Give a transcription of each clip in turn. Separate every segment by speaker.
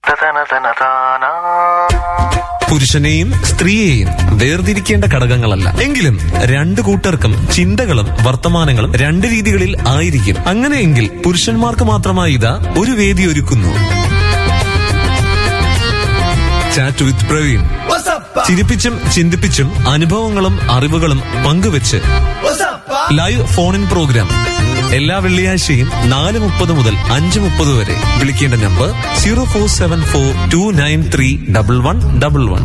Speaker 1: പുരുഷനെയും സ്ത്രീയെയും വേർതിരിക്കേണ്ട ഘടകങ്ങളല്ല എങ്കിലും രണ്ടു കൂട്ടർക്കും ചിന്തകളും വർത്തമാനങ്ങളും രണ്ട് രീതികളിൽ ആയിരിക്കും അങ്ങനെയെങ്കിൽ പുരുഷന്മാർക്ക് മാത്രമായി ഇതാ ഒരു വേദി ഒരുക്കുന്നു ചാറ്റ് വിത്ത് പ്രവീൺ ചിരിപ്പിച്ചും ചിന്തിപ്പിച്ചും അനുഭവങ്ങളും അറിവുകളും പങ്കുവെച്ച് ലൈവ് ഫോൺ ഇൻ പ്രോഗ്രാം എല്ലാ വെള്ളിയാഴ്ചയും നാല് മുപ്പത് മുതൽ അഞ്ച് മുപ്പത് വരെ വിളിക്കേണ്ട number zero four seven four two nine three double one double one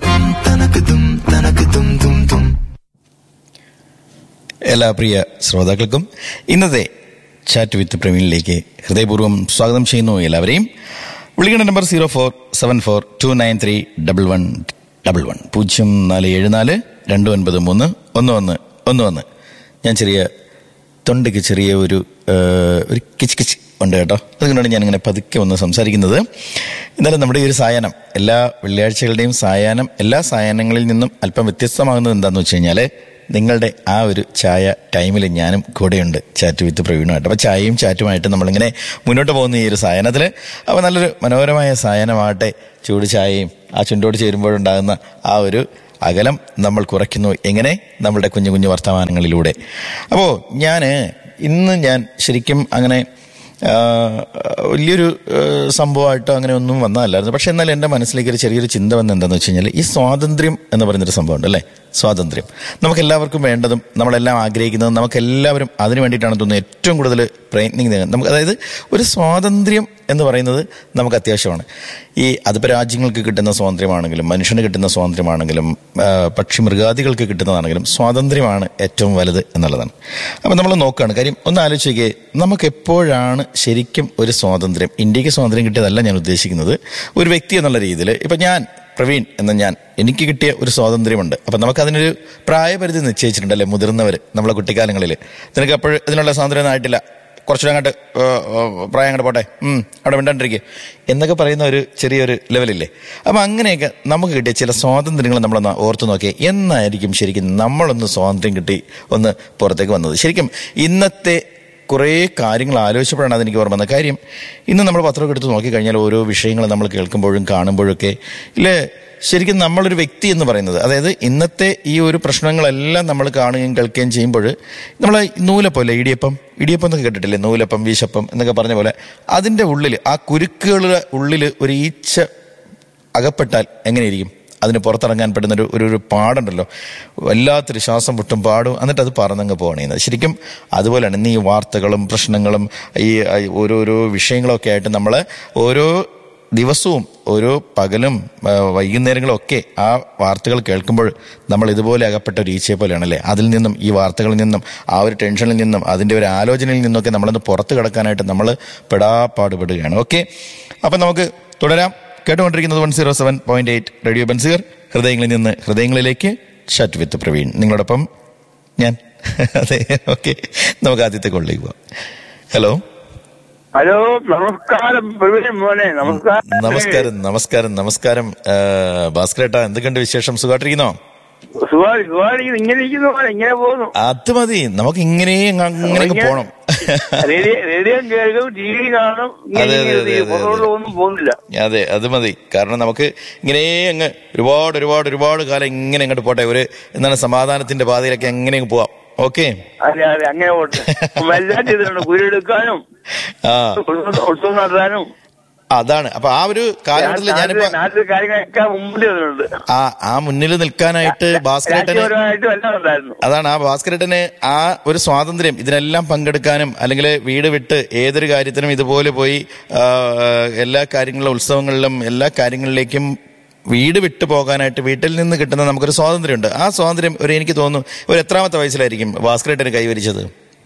Speaker 2: എല്ലാ പ്രിയ ശ്രോതാക്കൾക്കും ഇന്നത്തെ ചാറ്റ് വിത്ത് പ്രവീണിലേക്ക് ഹൃദയപൂർവ്വം സ്വാഗതം ചെയ്യുന്നു എല്ലാവരെയും വിളിക്കേണ്ട number zero four seven four two nine three double one double one പൂജ്യം നാല് ഏഴ് നാല് രണ്ട് ഒൻപത് മൂന്ന് ഒന്ന് ഒന്ന് ഒന്ന് ഒന്ന് ഞാൻ ചെറിയ തൊണ്ടയ്ക്ക് ചെറിയ ഒരു ആ, ഒരു കിച്ച് കിച്ച് ഉണ്ട് കേട്ടോ അതുകൊണ്ടാണ് ഞാനിങ്ങനെ പതുക്കെ ഒന്ന് സംസാരിക്കുന്നത് എന്നാലും നമ്മുടെ ഈ ഒരു സായാഹ്നം എല്ലാ വെള്ളിയാഴ്ചകളുടെയും സായാഹ്നം എല്ലാ സായാഹ്നങ്ങളിൽ നിന്നും അല്പം വ്യത്യസ്തമാകുന്നത് എന്താണെന്ന് വെച്ച് കഴിഞ്ഞാൽ നിങ്ങളുടെ ആ ഒരു ചായ ടൈമിൽ ഞാനും കൂടെയുണ്ട് ചാറ്റ് വിത്ത് പ്രവീണുമായിട്ട് അപ്പോൾ ചായയും ചാറ്റുമായിട്ട് നമ്മളിങ്ങനെ മുന്നോട്ട് പോകുന്ന ഈ ഒരു സായനത്തിൽ അപ്പോൾ നല്ലൊരു മനോഹരമായ സായനമാകട്ടെ ചൂട് ചായയും ആ ചുണ്ടോട് ചേരുമ്പോഴുണ്ടാകുന്ന ആ ഒരു അകലം നമ്മൾ കുറയ്ക്കുന്നു എങ്ങനെ നമ്മളുടെ കുഞ്ഞു കുഞ്ഞു വർത്തമാനങ്ങളിലൂടെ അപ്പോൾ ഞാൻ ഇന്ന് ഞാൻ ശരിക്കും അങ്ങനെ ആ, വലിയൊരു ആ, സംഭവമായിട്ടോ അങ്ങനെ ഒന്നും വന്നതല്ലായിരുന്നു പക്ഷെ എന്നാൽ എൻ്റെ മനസ്സിലേക്ക് ഒരു ചെറിയൊരു ചിന്ത വന്നത് എന്താണെന്ന് വെച്ച് കഴിഞ്ഞാൽ ഈ സ്വാതന്ത്ര്യം എന്ന് പറയുന്നൊരു സംഭവമുണ്ട് അല്ലേ സ്വാതന്ത്ര്യം നമുക്ക് എല്ലാവർക്കും വേണ്ടതും നമ്മളെല്ലാം ആഗ്രഹിക്കുന്നതും നമുക്ക് എല്ലാവരും അതിന് വേണ്ടിയിട്ടാണ് തോന്നുന്നത് ഏറ്റവും കൂടുതൽ പ്രയത്നിക്കുന്നത് നമുക്ക് അതായത് ഒരു സ്വാതന്ത്ര്യം എന്ന് പറയുന്നത് നമുക്ക് അത്യാവശ്യമാണ് ഈ അതിപ്പോൾ രാജ്യങ്ങൾക്ക് കിട്ടുന്ന സ്വാതന്ത്ര്യമാണെങ്കിലും മനുഷ്യന് കിട്ടുന്ന സ്വാതന്ത്ര്യമാണെങ്കിലും ആ, പക്ഷി മൃഗാദികൾക്ക് കിട്ടുന്നതാണെങ്കിലും സ്വാതന്ത്ര്യമാണ് ഏറ്റവും വലുത് എന്നുള്ളതാണ് അപ്പം നമ്മൾ നോക്കുകയാണ് കാര്യം ഒന്ന് ആലോചിക്കേ നമുക്ക് എപ്പോഴാണ് ശരിക്കും ഒരു സ്വാതന്ത്ര്യം ഇന്ത്യക്ക് സ്വാതന്ത്ര്യം കിട്ടിയതല്ല ഞാൻ ഉദ്ദേശിക്കുന്നത് ഒരു വ്യക്തി എന്നുള്ള രീതിയിൽ ഇപ്പം ഞാൻ പ്രവീൺ എന്ന ഞാൻ എനിക്ക് കിട്ടിയ ഒരു സ്വാതന്ത്ര്യമുണ്ട് അപ്പം നമുക്ക് അതിനൊരു പ്രായപരിധി നിശ്ചയിച്ചിട്ടുണ്ടല്ലേ മുതിർന്നവർ നമ്മളെ കുട്ടിക്കാലങ്ങളിൽ നിനക്ക് അപ്പോൾ ഇതിനുള്ള സ്വാതന്ത്ര്യം ഒന്നും ആയിട്ടില്ല കുറച്ചുകൂടെ അങ്ങോട്ട് ഏഹ്, ഏഹ്, പ്രായം അങ്ങോട്ട് പോട്ടെ ഉം, അവിടെ മിണ്ടാണ്ടിരിക്കുക എന്നൊക്കെ പറയുന്ന ഒരു ചെറിയൊരു ലെവലില്ലേ അപ്പം അങ്ങനെയൊക്കെ നമുക്ക് കിട്ടിയ ചില സ്വാതന്ത്ര്യങ്ങൾ നമ്മളൊന്ന് ഓർത്ത് നോക്കിയേ എന്നായിരിക്കും ശരിക്കും നമ്മളൊന്ന് സ്വാതന്ത്ര്യം കിട്ടി ഒന്ന് പുറത്തേക്ക് വന്നത് ശരിക്കും ഇന്നത്തെ കുറേ കാര്യങ്ങൾ ആലോചിച്ചപ്പോഴാണ് അതെനിക്ക് ഓർമ്മ വന്നത് കാര്യം ഇന്ന് നമ്മൾ പത്രമൊക്കെ എടുത്ത് നോക്കിക്കഴിഞ്ഞാൽ ഓരോ വിഷയങ്ങൾ നമ്മൾ കേൾക്കുമ്പോഴും കാണുമ്പോഴൊക്കെ ഇല്ലേ ശരിക്കും നമ്മളൊരു വ്യക്തി എന്ന് പറയുന്നത് അതായത് ഇന്നത്തെ ഈ ഒരു പ്രശ്നങ്ങളെല്ലാം നമ്മൾ കാണുകയും കേൾക്കുകയും ചെയ്യുമ്പോൾ നമ്മൾ നൂലപ്പം അല്ലേ ഇടിയപ്പം ഇടിയപ്പം എന്നൊക്കെ കേട്ടിട്ടില്ലേ നൂലപ്പം വീശപ്പം എന്നൊക്കെ പറഞ്ഞ പോലെ അതിൻ്റെ ഉള്ളിൽ ആ കുരുക്കുകളുടെ ഉള്ളിൽ ഒരു ഈച്ച അകപ്പെട്ടാൽ എങ്ങനെയിരിക്കും അതിന് പുറത്തിറങ്ങാൻ പറ്റുന്ന ഒരു ഒരു ഒരു പാടുണ്ടല്ലോ വല്ലാത്തൊരു ശ്വാസം പൊട്ടും പാടും എന്നിട്ട് അത് പറന്നങ്ങ് പോകണേ ശരിക്കും അതുപോലെയാണ് ഇന്ന് ഈ വാർത്തകളും പ്രശ്നങ്ങളും ഈ ഈ ഓരോരോ വിഷയങ്ങളൊക്കെ ആയിട്ട് നമ്മൾ ഓരോ ദിവസവും ഓരോ പകലും ആ, വൈകുന്നേരങ്ങളും ഒക്കെ ആ വാർത്തകൾ കേൾക്കുമ്പോൾ നമ്മൾ ഇതുപോലെ അകപ്പെട്ട ഒരു ഈച്ചയെ പോലെയാണല്ലേ അതിൽ നിന്നും ഈ വാർത്തകളിൽ നിന്നും ആ ഒരു ടെൻഷനിൽ നിന്നും അതിൻ്റെ ഒരു ആലോചനയിൽ നിന്നൊക്കെ നമ്മളൊന്ന് പുറത്ത് കിടക്കാനായിട്ട് നമ്മൾ പെടാപ്പാടുപെടുകയാണ് ഓക്കെ അപ്പം നമുക്ക് തുടരാം കേട്ടുകൊണ്ടിരിക്കുന്നത് one zero seven point eight Radio Benziger ഹൃദയങ്ങളിൽ നിന്ന് ഹൃദയങ്ങളിലേക്ക് ഷട്ട് വിത്ത് പ്രവീൺ നിങ്ങളോടൊപ്പം ഞാൻ അതെ ഓക്കെ നമുക്ക് ആദ്യത്തെ കൊള്ളിലേക്ക് പോവാം ഹലോ
Speaker 3: ഹലോ നമസ്കാരം പ്രവീൺ മോനെ നമസ്കാരം
Speaker 2: നമസ്കാരം നമസ്കാരം നമസ്കാരം ആ, ഭാസ്കരേട്ടാ എന്തൊക്കെയുണ്ട് വിശേഷം സുഖമായിട്ടിരിക്കുന്നോ
Speaker 3: സുഖാരി സുഖാരി ഇങ്ങനെ ഇരിക്കുന്നു മോനെ ഇങ്ങനെ പോകുന്നു
Speaker 2: അത് മതി നമുക്ക് ഇങ്ങനെ അങ്ങനെ പോണം
Speaker 3: റേഡിയോ റേഡിയോ കേൾക്കും ടി വി കാണും ഇങ്ങനെ
Speaker 2: അതെ, അതെ,
Speaker 3: ഇങ്ങനെ
Speaker 2: അതെ, അതെ,
Speaker 3: പുറത്തോട്ട് ഒന്നും പോകുന്നില്ല
Speaker 2: അതെ അത് മതി കാരണം നമുക്ക് ഇങ്ങനെ അങ്ങ് ഒരുപാട് ഒരുപാട് ഒരുപാട് കാലം ഇങ്ങനെ അങ്ങോട്ട് പോട്ടെ ഒരു എന്താണ് സമാധാനത്തിന്റെ പാതയിലൊക്കെ എങ്ങനെ അങ്ങ് പോവാം ഓക്കെ
Speaker 3: അതെ അതെ അങ്ങനെ പോട്ടെ എല്ലാം ചെയ്തിട്ടുണ്ട് കുരുടെടുക്കാനും
Speaker 2: ആ
Speaker 3: ഉത്സവം നടത്താനും
Speaker 2: അതാണ് അപ്പൊ ആ ഒരു കാലഘട്ടത്തിൽ ഞാനിപ്പോ
Speaker 3: നാട്ടിലെ നാട്ടിലെ കാര്യങ്ങളൊക്കെ മുമ്പിൽ ചെയ്തിട്ടുണ്ട്
Speaker 2: ആ ആ മുന്നിൽ നിൽക്കാനായിട്ട് ഭാസ്കരേട്ടന്
Speaker 3: രാഷ്ട്രീയപരമായിട്ടും എല്ലാം ഉണ്ടായിരുന്നു
Speaker 2: അതാണ് ആ ഭാസ്കരേട്ടന് ആ ഒരു സ്വാതന്ത്ര്യം ഇതിനെല്ലാം പങ്കെടുക്കാനും അല്ലെങ്കിൽ വീട് വിട്ട് ഏതൊരു കാര്യത്തിനും ഇതുപോലെ പോയി ആ, എല്ലാ കാര്യങ്ങളിലും ഉത്സവങ്ങളിലും എല്ലാ കാര്യങ്ങളിലേക്കും വീട് വിട്ടു പോകാനായിട്ട് വീട്ടിൽ നിന്ന് കിട്ടുന്ന നമുക്കൊരു സ്വാതന്ത്ര്യമുണ്ട് ആ സ്വാതന്ത്ര്യം ഒരു എനിക്ക് തോന്നുന്നു ഒരു എത്രാമത്തെ വയസ്സിലായിരിക്കും ഭാസ്കരേട്ടന് കൈവരിച്ചത്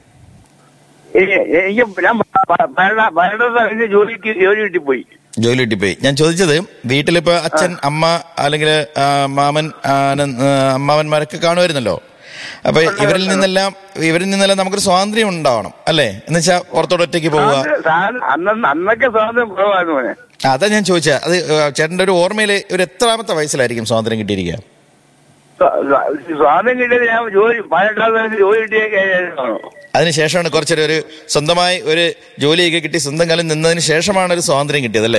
Speaker 3: എനിക്ക് എനിക്ക് ഞാൻ ഭരണ ഭരണ ജോലിക്ക് ജോലി കിട്ടിപ്പോയി
Speaker 2: ജോലി കിട്ടിപ്പോയി ഞാൻ ചോദിച്ചത് വീട്ടിലിപ്പോ അച്ഛൻ അമ്മ അല്ലെങ്കിൽ ആ, മാമൻ ആ, ന- ആ, അമ്മാവന്മാരൊക്കെ കാണുമായിരുന്നല്ലോ അപ്പൊ ഇവരിൽ നിന്നെല്ലാം ഇവരിൽ നിന്നെല്ലാം നമുക്കൊരു സ്വാതന്ത്ര്യം ഉണ്ടാവണം അല്ലേ എന്ന് വെച്ചാൽ പുറത്തോട്ട് ഒറ്റയ്ക്ക് പോവുക
Speaker 3: സ്വാതന്ത്ര്യം- സ്വാതന്ത്ര്യം- അന്ന് അന്നൊക്കെ സ്വാതന്ത്ര്യം കുറവായിരുന്നു മോനെ
Speaker 2: അതാ ഞാൻ ചോദിച്ചത് അത് ആ, ചേട്ടന്റെ ഒരു ഓർമ്മയില് ഒരു എത്രാമത്തെ വയസ്സിലായിരിക്കും സ്വാതന്ത്ര്യം കിട്ടിയിരിക്കുക
Speaker 3: സ്വ- സ്വ- സ്വാതന്ത്ര്യം കിട്ടിയത് ഞാൻ ജോലി പതിനെട്ടാം വയസ്സിൽ ജോലി കിട്ടിയ കഴിഞ്ഞാണ്
Speaker 2: അതിനുശേഷമാണ് കുറച്ചൊരു ഒരു സ്വന്തമായി ഒരു ജോലിയൊക്കെ കിട്ടി സ്വന്തം കാലം നിന്നതിന് ശേഷമാണ് ഒരു സ്വാതന്ത്ര്യം കിട്ടിയത് അല്ലേ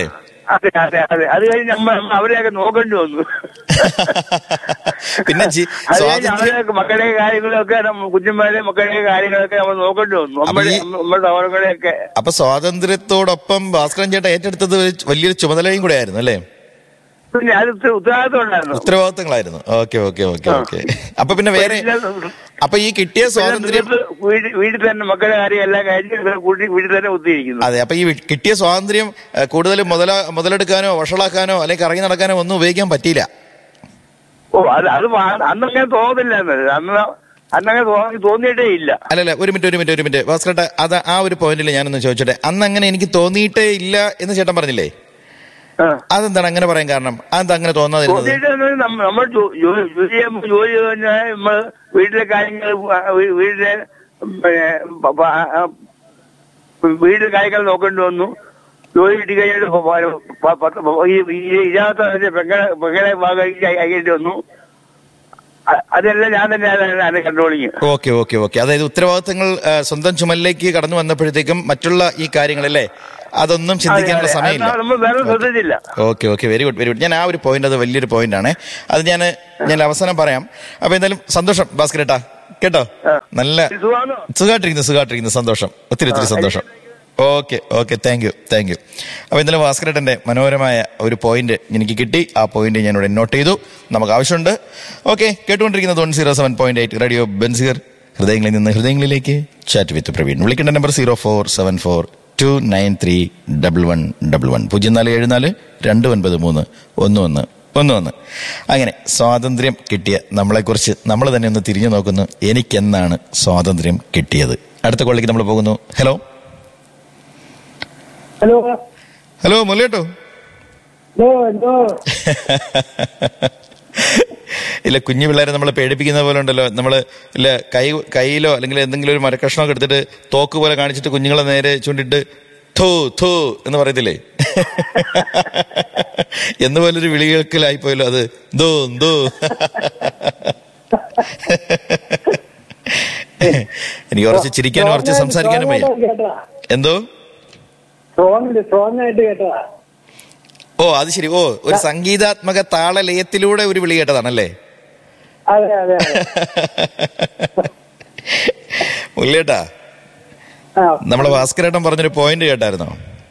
Speaker 3: അതെ അതെ അതെ അത് കഴിഞ്ഞ് നമ്മ നമ്മ അവരെയൊക്കെ നോക്കേണ്ടി വന്നു
Speaker 2: പിന്നെ ജി-
Speaker 3: അത് കഴിഞ്ഞ്
Speaker 2: സ്വാതന്ത്ര്യം
Speaker 3: അവരെയൊക്കെ മക്കളുടെ കാര്യങ്ങളൊക്കെ നമ്മ കുഞ്ഞന്മാരെ മക്കളുടെ കാര്യങ്ങളൊക്കെ നമ്മൾ നോക്കേണ്ടി വന്നു നമ്മുടെ
Speaker 2: ഈ-
Speaker 3: നമ്മുടെ സഹോദരങ്ങളെയൊക്കെ
Speaker 2: അപ്പൊ സ്വാതന്ത്ര്യത്തോടൊപ്പം ഭാസ്കരൻ ചേട്ടൻ ഏറ്റെടുത്തത് ഒരു വലിയൊരു ചുമതലയും കൂടെ ആയിരുന്നു അല്ലേ
Speaker 3: പിന്നെ അത് ഉത്ത- ഉത്തരവാദിത്വം ഉണ്ടായിരുന്നു
Speaker 2: ഉത്തരവാദിത്തങ്ങളായിരുന്നു ഓക്കെ ഓക്കെ ഓക്കെ ഓക്കെ അപ്പൊ പിന്നെ വേറെ അപ്പൊ ഈ കിട്ടിയ സ്വാതന്ത്ര്യം
Speaker 3: വീട്ടിൽ വീട്ടിൽ തന്നെ മക്കളുടെ കാര്യം എല്ലാം കഴിഞ്ഞ് ഇവരെ കൂട്ടി വീട്ടിൽ തന്നെ കുത്തിയിരിക്കുന്നു
Speaker 2: അതെ അപ്പൊ ഈ വി- കിട്ടിയ സ്വാതന്ത്ര്യം ഏഹ്, കൂടുതൽ മുതല മുതലെടുക്കാനോ വഷളാക്കാനോ അല്ലെങ്കിൽ കറങ്ങി നടക്കാനോ ഒന്നും ഉപയോഗിക്കാൻ പറ്റിയില്ല
Speaker 3: ഓ അത് അത് വാ- അന്നങ്ങനെ തോന്നുന്നില്ല എന്നത് അന്ന് അന്നങ്ങനെ തോന്നി തോന്നിയിട്ടേ ഇല്ല
Speaker 2: അല്ലല്ല ഒരു മിനിറ്റ് ഒരു മിനിറ്റ് ഒരു മിനിറ്റ് ഭാസ്കരട്ട അത് ആ ഒരു പോയിന്റിൽ ഞാനൊന്ന് ചോദിച്ചോട്ടെ അന്ന് അങ്ങനെ എനിക്ക് തോന്നിയിട്ടേ ഇല്ല എന്ന് ചേട്ടൻ പറഞ്ഞില്ലേ
Speaker 3: ആ.
Speaker 2: അതെന്താണ് അങ്ങനെ പറയാൻ കാരണം അതെന്താ അങ്ങനെ തോന്നാതിരുന്നത്
Speaker 3: തോന്നിയിട്ട് എന്നത് നമ്മ- നമ്മൾ ജോ- ജോ- ജോലി ചെയ്യുമ്പോ ജോലി ചെയ്ത് കഴിഞ്ഞാൽ നമ്മൾ വീട്ടിലെ കാര്യങ്ങൾ വ- വീ- വീട്ടിലെ പിന്നെ പ- പ- ആ, വീട്ടിലെ കാര്യങ്ങൾ നോക്കേണ്ടി വന്നു ജോലി കിട്ടി കഴിഞ്ഞിട്ട് പ- പ- പത്ത് പ- ഈ ഈ ഇതിനകത്ത് പെങ്ങളെ പെങ്ങളെ ഭാഗം കഴിക്കേണ്ടി വന്നു അ- അതെല്ലാം ഞാൻ തന്നെയാണ് അതിന്റെ കൺട്രോളിങ്
Speaker 2: ഓക്കെ ഓക്കെ ഓക്കെ അതായത് ഉത്തരവാദിത്തങ്ങൾ ആ, സ്വന്തം ചുമലിലേക്ക് കടന്നു വന്നപ്പോഴത്തേക്കും മറ്റുള്ള ഈ കാര്യങ്ങളല്ലേ അതൊന്നും ചിന്തിക്കാനുള്ള സമയമില്ല
Speaker 3: നമ്മൾ വേറെ ശ്രദ്ധിച്ചില്ല
Speaker 2: okay okay very good very good ഞാൻ ആ ഒരു പോയിന്റ് അത് വലിയൊരു പോയിന്റ് ആണ് അത് ഞാൻ ഞാൻ അവസാനം പറയാം അപ്പൊ എന്തായാലും സന്തോഷം ഭാസ്കരേട്ടാ കേട്ടോ
Speaker 3: ആ.
Speaker 2: നല്ല
Speaker 3: സുഖമാണോ
Speaker 2: സുഖമായിട്ടിരിക്കുന്നു സുഖമായിട്ടിരിക്കുന്നു സന്തോഷം ഒത്തിരി ഒത്തിരി സന്തോഷം okay okay thank you thank you അപ്പൊ ഇന്നലെ ഭാസ്കരേട്ടന്റെ മനോഹരമായ ഒരു പോയിന്റ് എനിക്ക് കിട്ടി ആ പോയിന്റ് ഞാൻ ഇവിടെ നോട്ട് ചെയ്തു നമുക്ക് ആവശ്യമുണ്ട് ഓക്കെ കേട്ടുകൊണ്ടിരിക്കുന്നത് one zero seven point eight Radio Benziger ഹൃദയങ്ങളിൽ നിന്ന് ഹൃദയങ്ങളിലേക്ക് ചാറ്റ് വിത്ത് പ്രവീൺ വിളിക്കേണ്ട number zero four seven four two nine three double one double one പൂജ്യം നാല് ഏഴ് നാല് രണ്ട് ഒൻപത് മൂന്ന് ഒന്ന് ഒന്ന് ഒന്ന് ഒന്ന് അങ്ങനെ സ്വാതന്ത്ര്യം കിട്ടിയ നമ്മളെക്കുറിച്ച് നമ്മൾ തന്നെ ഒന്ന് തിരിഞ്ഞു നോക്കുന്നു എനിക്കെന്നാണ് സ്വാതന്ത്ര്യം കിട്ടിയത് അടുത്ത കൊള്ളിക്ക് നമ്മൾ പോകുന്നു ഹലോ
Speaker 4: ഹലോ
Speaker 2: ഹലോ മുല്ലേട്ടോ
Speaker 4: ഹലോ എന്തോ
Speaker 2: ഇല്ല കുഞ്ഞു പിള്ളേരെ നമ്മൾ പേടിപ്പിക്കുന്ന പോലെ ഉണ്ടല്ലോ നമ്മൾ ഇല്ല കൈ കയ്യിലോ അല്ലെങ്കിൽ എന്തെങ്കിലും ഒരു മരക്കഷ്ണമൊക്കെ എടുത്തിട്ട് തോക്ക് പോലെ കാണിച്ചിട്ട് കുഞ്ഞുങ്ങളെ നേരെ ചൂണ്ടിട്ട് ഥൂ ഥൂ എന്ന് പറയത്തില്ലേ എന്ന് പോലൊരു വിളികൾക്കിലായിപ്പോയല്ലോ അത് ദോ ദോ എനിക്ക് കുറച്ച് ചിരിക്കാനും കുറച്ച് സംസാരിക്കാനും വയ്യ
Speaker 4: കേട്ടതാ
Speaker 2: എന്തോ
Speaker 4: സ്ട്രോങ് സ്ട്രോങ് ആയിട്ട് കേട്ടതാ
Speaker 2: ഓ അത് ശരി ഓ ഒരു സംഗീതാത്മക താളലയത്തിലൂടെ ഒരു വിളി കേട്ടതാണല്ലേ
Speaker 4: അതെ അതെ അതെ
Speaker 2: മുല്ലേട്ടാ
Speaker 4: ആ
Speaker 2: നമ്മളെ ഭാസ്കരേട്ടൻ പറഞ്ഞൊരു പോയിന്റ് കേട്ടായിരുന്നോ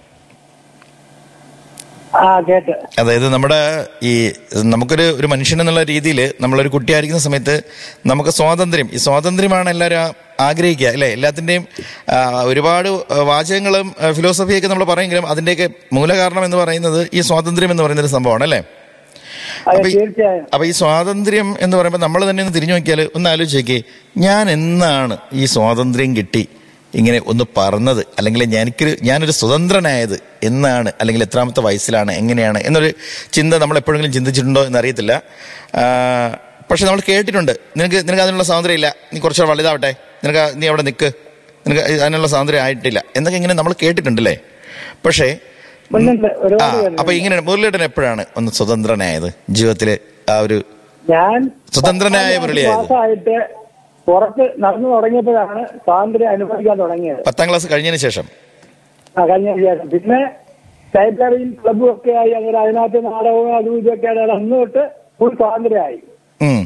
Speaker 4: ആ കേട്ട്
Speaker 2: അതായത് നമ്മുടെ ഈ നമുക്കൊരു ഒരു മനുഷ്യൻ എന്നുള്ള രീതിയിൽ നമ്മളൊരു കുട്ടിയായിരിക്കുന്ന സമയത്ത് നമുക്ക് സ്വാതന്ത്ര്യം ഈ സ്വാതന്ത്ര്യമാണ് എല്ലാവരും ആ- ആഗ്രഹിക്കുക അല്ലെ എല്ലാത്തിന്റെയും ആ, ഒരുപാട് വാചകങ്ങളും ഫിലോസഫിയൊക്കെ നമ്മൾ പറയുമെങ്കിലും അതിന്റെയൊക്കെ മൂലകാരണം എന്ന് പറയുന്നത് ഈ സ്വാതന്ത്ര്യം എന്ന് പറയുന്ന ഒരു സംഭവമാണ് അല്ലേ
Speaker 4: അതെ
Speaker 2: അപ്പൊ ഈ-
Speaker 4: തീർച്ചയായും
Speaker 2: അപ്പൊ ഈ സ്വാതന്ത്ര്യം എന്ന് പറയുമ്പോൾ നമ്മൾ തന്നെ ഒന്ന് തിരിഞ്ഞു നോക്കിയാൽ ഒന്ന് ആലോചിച്ചേക്ക് ഞാൻ എന്നാണ് ഈ സ്വാതന്ത്ര്യം കിട്ടി ഇങ്ങനെ ഒന്ന് പറഞ്ഞത് അല്ലെങ്കിൽ ഞാനിക്കൊരു ഞാനൊരു സ്വതന്ത്രനായത് എന്നാണ് അല്ലെങ്കിൽ എത്രാമത്തെ വയസ്സിലാണ് എങ്ങനെയാണ് എന്നൊരു ചിന്ത നമ്മൾ എപ്പോഴെങ്കിലും ചിന്തിച്ചിട്ടുണ്ടോ എന്നറിയത്തില്ല ആ, പക്ഷെ നമ്മൾ കേട്ടിട്ടുണ്ട് നിനക്ക് നിനക്ക് അതിനുള്ള സ്വാതന്ത്ര്യം ഇല്ല നീ കുറച്ചുകൂടെ വലുതാവട്ടെ നിനക്ക് നീ അവിടെ നിൽക്ക് നിനക്ക് അതിനുള്ള സ്വാതന്ത്ര്യം ആയിട്ടില്ല എന്നൊക്കെ ഇങ്ങനെ നമ്മൾ കേട്ടിട്ടുണ്ടല്ലേ പക്ഷേ
Speaker 4: ഉണ്ട്, ഒരുപാട്
Speaker 2: ആ
Speaker 4: പേരുണ്ട്.
Speaker 2: അപ്പൊ ഇങ്ങനെ മുരളിയേട്ടൻ എപ്പോഴാണ് ഒന്ന് സ്വതന്ത്രനായത് ജീവിതത്തില് ആ ഒരു
Speaker 4: ഞാൻ
Speaker 2: സ്വതന്ത്രനായ
Speaker 4: പത്താം
Speaker 2: മുരളിയായത്.
Speaker 4: മാസമായിട്ട് പുറത്ത് നടന്നു തുടങ്ങിയപ്പോഴാണ് സ്വാതന്ത്ര്യം അനുഭവിക്കാൻ തുടങ്ങിയത്
Speaker 2: പത്താം ക്ലാസ് കഴിഞ്ഞതിന് ശേഷം
Speaker 4: ആ കഴിഞ്ഞ ശേഷം പിന്നെ ലൈബ്രറിയിൽ ക്ലബും ഒക്കെ ആയി അങ്ങനെ അതിനകത്ത് നാടകവും അതും ഇതൊക്കെ ആയിട്ട് അന്ന് തൊട്ട് ഫുൾ സ്വാതന്ത്ര്യമായി
Speaker 2: ഉം.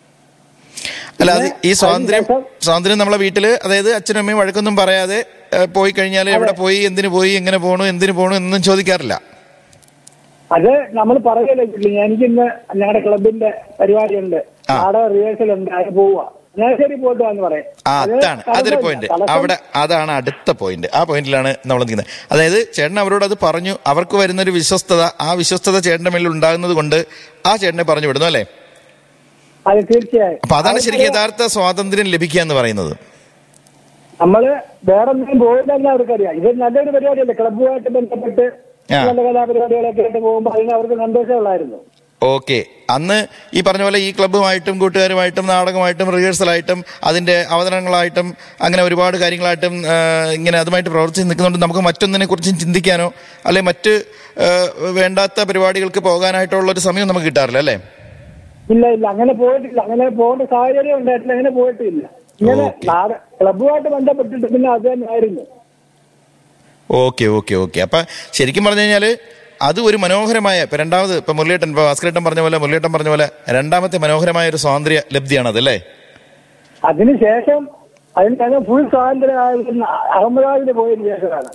Speaker 2: അല്ല അത് ഈ സ്വാതന്ത്ര്യം
Speaker 4: അതിനുശേഷം-
Speaker 2: സ്വാതന്ത്ര്യം നമ്മളെ വീട്ടില് അതായത് അച്ഛനും അമ്മയും വഴക്കൊന്നും പറയാതെ ഏ, പോയി കഴിഞ്ഞാൽ എവിടെ പോയി എന്തിനു പോയി എങ്ങനെ പോണു എന്തിനു പോണു എന്നൊന്നും ചോദിക്കാറില്ല
Speaker 4: അത് നമ്മൾ പറയല്ലേ എനിക്കിന്ന് ഞങ്ങളുടെ ക്ലബിന്റെ പരിപാടിയുണ്ട്
Speaker 2: ആ.
Speaker 4: നാടക റിഹേഴ്സൽ ഉണ്ട് അതിന് പോവുക ഞാൻ ശരി പോയിട്ട് വന്ന് പറയാം
Speaker 2: ആ
Speaker 4: അത്
Speaker 2: അതാണ് അതൊരു
Speaker 4: തടസ്സം-
Speaker 2: പോയിന്റ്
Speaker 4: തടസ്സം-
Speaker 2: അവിടെ അതാണ് അടുത്ത പോയിന്റ് ആ പോയിന്റിലാണ് നമ്മൾ നിൽക്കുന്നത് അതായത് ചേട്ടൻ അവരോട് അത് പറഞ്ഞു അവർക്ക് വരുന്ന ഒരു വിശ്വസ്തത ആ വിശ്വസ്തത ചേട്ടന്റെ മേലിൽ ഉണ്ടാകുന്നത് കൊണ്ട് ആ ചേട്ടനെ പറഞ്ഞു വിടുന്നു അല്ലേ
Speaker 4: അത് തീർച്ചയായും
Speaker 2: അപ്പൊ അതാണ്
Speaker 4: അത്
Speaker 2: ശരിക്കും യഥാർത്ഥ സ്വാതന്ത്ര്യം ലഭിക്കുക എന്ന് പറയുന്നത്
Speaker 4: നമ്മള് വേറെ ഒന്നും പോയില്ലെന്ന് അവർക്കറിയാം ഇത് നല്ലൊരു പരിപാടിയല്ലേ ക്ലബുമായിട്ട് ബന്ധപ്പെട്ട്
Speaker 2: ആ.
Speaker 4: നല്ല കലാപരിപാടികളൊക്കെ ആയിട്ട് പോകുമ്പോൾ അതിന് അവർക്ക് സന്തോഷമുള്ളായിരുന്നു
Speaker 2: ഓക്കെ അന്ന് ഈ പറഞ്ഞ പോലെ ഈ ക്ലബ്ബുമായിട്ടും കൂട്ടുകാരുമായിട്ടും നാടകമായിട്ടും റിഹേഴ്സലായിട്ടും അതിന്റെ അവതരണങ്ങളായിട്ടും അങ്ങനെ ഒരുപാട് കാര്യങ്ങളായിട്ടും ആ, ഇങ്ങനെ അതുമായിട്ട് പ്രവർത്തിച്ച് നിൽക്കുന്നുണ്ട് നമുക്ക് മറ്റൊന്നിനെ കുറിച്ചും ചിന്തിക്കാനോ അല്ലെ മറ്റ് ആ, വേണ്ടാത്ത പരിപാടികൾക്ക് പോകാനായിട്ടുള്ള ഒരു സമയം നമുക്ക് കിട്ടാറില്ല അല്ലേ
Speaker 4: ഇല്ല ഇല്ല അങ്ങനെ പോയിട്ടില്ല അങ്ങനെ പോകേണ്ട സാഹചര്യം ഉണ്ടായിട്ടില്ല അങ്ങനെ പോയിട്ടില്ല ഇങ്ങനെ
Speaker 2: ഓക്കേ.
Speaker 4: നാട ക്ലബുമായിട്ട് ബന്ധപ്പെട്ടിട്ട് പിന്നെ അത് തന്നെ ആയിരുന്നു
Speaker 2: ഓക്കെ ഓക്കെ ഓക്കെ അപ്പൊ ശരിക്കും പറഞ്ഞു കഴിഞ്ഞാല് അത് ഒരു മനോഹരമായ ഇപ്പൊ രണ്ടാമത് ഇപ്പൊ മുരളിയേട്ടൻ ഇപ്പൊ ഭാസ്കരേട്ടൻ പറഞ്ഞ പോലെ മുരളിയേട്ടൻ പറഞ്ഞ പോലെ രണ്ടാമത്തെ മനോഹരമായ ഒരു സ്വാതന്ത്ര്യ ലബ്ധിയാണ് അതല്ലേ
Speaker 4: അതിനുശേഷം അതിന് ഞങ്ങൾ ഫുൾ സ്വാതന്ത്ര്യമായിരുന്ന അഹമ്മദാബാദിൽ പോയതിനു ശേഷമാണ്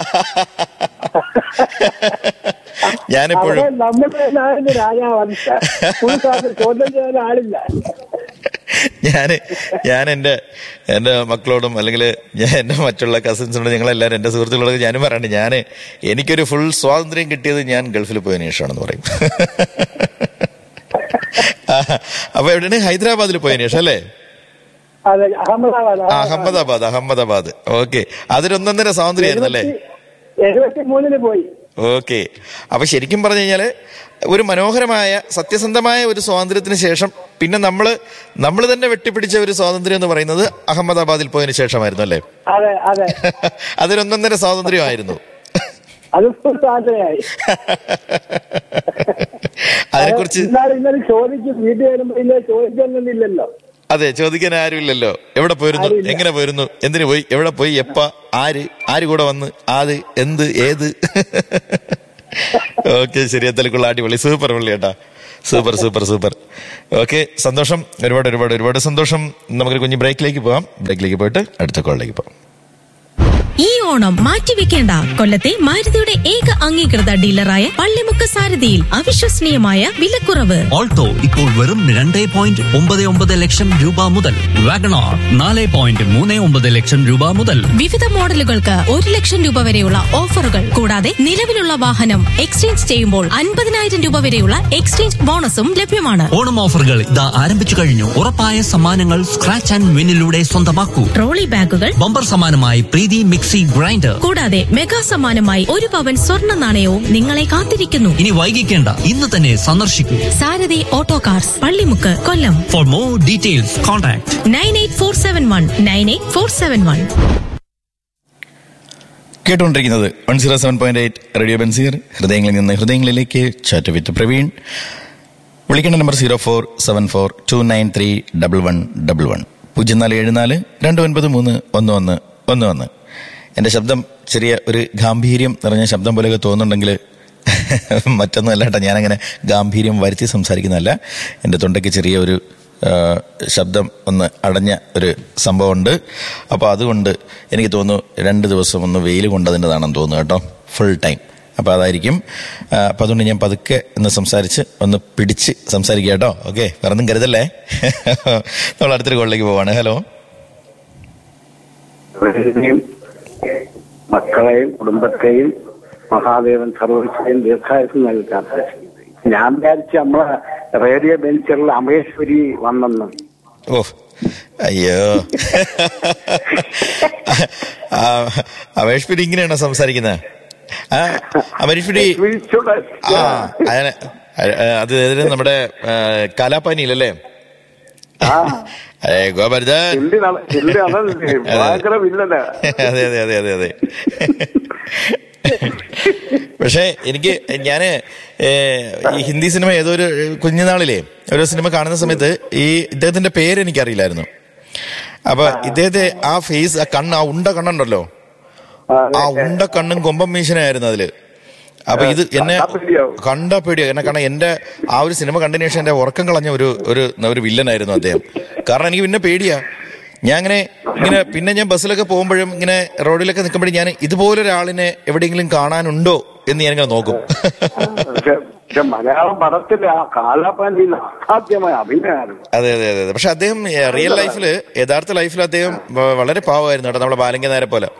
Speaker 2: ഞാനെപ്പോഴും
Speaker 4: അവിടെ നമ്മുടെ നാടിന്റെ രാജാവാണ് ഫുൾ സ്വാതന്ത്ര്യം ചോദ്യം ചെയ്യാൻ ആളില്ല
Speaker 2: ഞാൻ ഞാൻ എൻ്റെ എൻ്റെ മക്കളോടും അല്ലെങ്കിൽ ഞാൻ എൻ്റെ മറ്റുള്ള കസിൻസിനോടും ഞങ്ങളെല്ലാവരും എൻ്റെ സുഹൃത്തുക്കളോട് ഞാനും പറയണ്ട് ഞാൻ എനിക്കൊരു ഫുൾ സ്വാതന്ത്ര്യം കിട്ടിയത് ഞാൻ ഗൾഫിൽ പോയതിനു ശേഷമാണെന്ന് പറയും അപ്പൊ എവിടെയാണ് ഹൈദരാബാദിൽ പോയതിനു ശേഷം അല്ലേ
Speaker 4: അതെ അഹമ്മദാബാദ്
Speaker 2: ആ, അഹമ്മദാബാദ് അഹമ്മദാബാദ് ഓക്കെ അതൊരൊന്നൊന്നര സ്വാതന്ത്ര്യമായിരുന്നല്ലേ
Speaker 4: എഴുപത്തി മൂന്നിന് പോയി
Speaker 2: ഓക്കെ അപ്പൊ ശരിക്കും പറഞ്ഞു കഴിഞ്ഞാല് ഒരു മനോഹരമായ സത്യസന്ധമായ ഒരു സ്വാതന്ത്ര്യത്തിന് ശേഷം പിന്നെ നമ്മൾ നമ്മൾ തന്നെ വെട്ടിപ്പിടിച്ച ഒരു സ്വാതന്ത്ര്യം എന്ന് പറയുന്നത് അഹമ്മദാബാദിൽ പോയതിനു ശേഷമായിരുന്നു അല്ലേ
Speaker 4: അതെ അതെ
Speaker 2: അതൊരൊന്നൊന്നര സ്വാതന്ത്ര്യമായിരുന്നു
Speaker 4: അത് ഫുൾ സ്വാതന്ത്ര്യമായി
Speaker 2: അതിനെക്കുറിച്ച്
Speaker 4: ഇന്നാലും ഇന്നലെ ചോദിക്കും വീട്ടിൽ വരുമ്പോ ഇന്നലെ ചോദിക്കാനൊന്നുമില്ലല്ലോ
Speaker 2: അതെ ചോദിക്കാൻ ആരുമില്ലല്ലോ എവിടെ പോയിരുന്നു
Speaker 4: ആരുമില്ല.
Speaker 2: എങ്ങനെ പോയിരുന്നു എന്തിനു പോയി എവിടെ പോയി എപ്പ ആര് ആര് കൂടെ വന്ന് ആര് എന്ത് ഏത് ഓക്കെ ശരി എന്തായാലും അടിപൊളി സൂപ്പർ പുള്ളി കേട്ടാ സൂപ്പർ സൂപ്പർ സൂപ്പർ ഓക്കെ സന്തോഷം ഒരുപാട് ഒരുപാട് ഒരുപാട് സന്തോഷം നമുക്കൊരു കുഞ്ഞ് ബ്രേക്കിലേക്ക് പോവാം ബ്രേക്കിലേക്ക് പോയിട്ട് അടുത്ത കോളിലേക്ക് പോവാം
Speaker 5: ഈ ഓണം മാറ്റിവെക്കേണ്ട കൊല്ലത്തെ മാരുതിയുടെ ഏക അംഗീകൃത ഡീലറായ പള്ളിമുക്ക് സാരഥിയിൽ അവിശ്വസനീയമായ വിലക്കുറവ്
Speaker 6: ഓൾട്ടോ ഇപ്പോൾ വെറും രണ്ട് പോയിന്റ് ഒമ്പത് ഒമ്പത് ലക്ഷം രൂപ മുതൽ വാഗണാർ നാല് പോയിന്റ് മൂന്ന് ഒമ്പത് ലക്ഷം രൂപ മുതൽ
Speaker 5: വിവിധ മോഡലുകൾക്ക് ഒരു ലക്ഷം രൂപ വരെയുള്ള ഓഫറുകൾ കൂടാതെ നിലവിലുള്ള വാഹനം എക്സ്ചേഞ്ച് ചെയ്യുമ്പോൾ അൻപതിനായിരം രൂപ വരെയുള്ള എക്സ്ചേഞ്ച് ബോണസും ലഭ്യമാണ്
Speaker 6: ഓണം ഓഫറുകൾ ഇതാ ആരംഭിച്ചു കഴിഞ്ഞു ഉറപ്പായ സമ്മാനങ്ങൾ സ്ക്രാച്ച് ആൻഡ് വിന്നിലൂടെ സ്വന്തമാക്കൂ
Speaker 5: ട്രോളി ബാഗുകൾ
Speaker 6: ബമ്പർ സമ്മാനമായി പ്രീതി മിക്സി ഗ്രൈൻഡർ
Speaker 5: കൂടാതെ മെഗാ സമ്മാനമായി ഒരു പവൻ സ്വർണ്ണ നാണയവും നിങ്ങളെ കാത്തിരിക്കുന്നു
Speaker 6: ഇനി വൈകിക്കേണ്ട ഇന്ന് തന്നെ സന്ദർശിക്കൂ
Speaker 5: Sarathy Auto Cars Pallimukku Kollam
Speaker 6: for more details contact
Speaker 5: nine eight four seven one nine eight four seven one
Speaker 2: കേട്ടുകൊണ്ടിരിക്കുന്നത് one zero seven point eight Radio Benziger ഹൃദയങ്ങളിൽ നിന്ന് ഹൃദയങ്ങളിലേക്ക് ചാറ്റ് വിത്ത് പ്രവീൺ വിളിക്കേണ്ട number zero four seven four two nine three double one double one പൂജ്യം നാല് ഏഴ് നാല് രണ്ട് ഒൻപത് മൂന്ന് ഒന്ന് ഒന്ന് ഒന്ന് ഒന്ന് എൻ്റെ ശബ്ദം ചെറിയ ഒരു ഗാംഭീര്യം നിറഞ്ഞ ശബ്ദം പോലെയൊക്കെ തോന്നുന്നുണ്ടെങ്കിൽ മറ്റൊന്നും അല്ല കേട്ടോ ഞാനങ്ങനെ ഗാംഭീര്യം വരുത്തി സംസാരിക്കുന്നതല്ല എൻ്റെ തൊണ്ടയ്ക്ക് ചെറിയ ഒരു ആ, ശബ്ദം ഒന്ന് അടഞ്ഞ ഒരു സംഭവമുണ്ട് അപ്പോൾ അതുകൊണ്ട് എനിക്ക് തോന്നുന്നു രണ്ട് ദിവസം ഒന്ന് വെയിൽ കൊണ്ടതിൻ്റെതാണെന്ന് തോന്നുന്നു കേട്ടോ ഫുൾ ടൈം അപ്പോൾ അതായിരിക്കും ആ, അപ്പോൾ അതുകൊണ്ട് ഞാൻ പതുക്കെ ഒന്ന് സംസാരിച്ച് ഒന്ന് പിടിച്ച് സംസാരിക്കുക കേട്ടോ ഓക്കെ വേറെ ഒന്നും കരുതല്ലേ നമ്മൾ അടുത്തൊരു കോളിലേക്ക് പോവാണ് ഹലോ
Speaker 7: അവരെയും മക്കളെയും കുടുംബത്തെയും മഹാദേവൻ സർവീസിനെയും ദീർഘായുസ് നൽകാത്ത ഞാൻ വിചാരിച്ച നമ്മളെ റേഡിയോ ബെഞ്ചറിൽ അമേശ്വരി വന്നെന്ന്
Speaker 2: ഓ അയ്യോ ആ, അമേഷ് പിടി ഇങ്ങനെയാണോ സംസാരിക്കുന്നത് ആ അമേഷ് പിടി
Speaker 7: വിളിച്ചോട്ടെ.
Speaker 2: ആ അയാളെ അത് ഏതിന് നമ്മുടെ ആ, കാലാപ്പാനിയിലല്ലേ
Speaker 7: ആ
Speaker 2: അതെ ഗോപർദ്ധൻ
Speaker 7: എല്ലി നട- എല്ലി നടന്നില്ലേ? ഭയങ്കര വില്ലനാ.
Speaker 2: അതെ അതെ അതെ അതെ അതെ പക്ഷേ എനിക്ക് ഞാന് ഏ, ഈ ഹിന്ദി സിനിമ ഏതോ ഒരു കുഞ്ഞുനാളിലെ ഒരു സിനിമ കാണുന്ന സമയത്ത് ഈ ഇദ്ദേഹത്തിന്റെ പേര് എനിക്കറിയില്ലായിരുന്നു അപ്പൊ ഇദ്ദേഹത്തെ ആ ഫേസ് ആ കണ്ണ് ആ ഉണ്ട കണ്ണുണ്ടല്ലോ
Speaker 7: ആ,
Speaker 2: ആ ഉണ്ട കണ്ണും കൊമ്പം മീശനായിരുന്നു അതില് അപ്പൊ ഇത് എന്നെ
Speaker 7: കണ്ടാ പേടിയാവും.
Speaker 2: കണ്ട പേടിയോ എന്നെ കാരണം എന്റെ ആ ഒരു സിനിമ കണ്ടതിന് ശേഷം എന്റെ ഉറക്കം കളഞ്ഞ ഒരു ഒരു ഒരു വില്ലനായിരുന്നു അദ്ദേഹം കാരണം എനിക്ക് പിന്നെ പേടിയാ ഞാൻ അങ്ങനെ ഇങ്ങനെ പിന്നെ ഞാൻ ബസ്സിലൊക്കെ പോകുമ്പോഴും ഇങ്ങനെ റോഡിലൊക്കെ നിൽക്കുമ്പോഴും ഞാൻ ഇതുപോലൊരാളിനെ എവിടെയെങ്കിലും കാണാനുണ്ടോ എന്ന് ഞാനിങ്ങനെ നോക്കും
Speaker 7: പക്ഷെ പക്ഷെ മലയാളം പടത്തിൽ ആ കാലാപ്പാനി അസാധ്യമായ അഭിനയമായിരുന്നു
Speaker 2: അതെ അതെ അതെ അതെ പക്ഷെ അദ്ദേഹം റിയൽ ലൈഫില് യഥാർത്ഥ ലൈഫിൽ അദ്ദേഹം വ- വളരെ പാവമായിരുന്നു കേട്ടോ നമ്മളെ ബാലങ്ക നേരെ പോലെ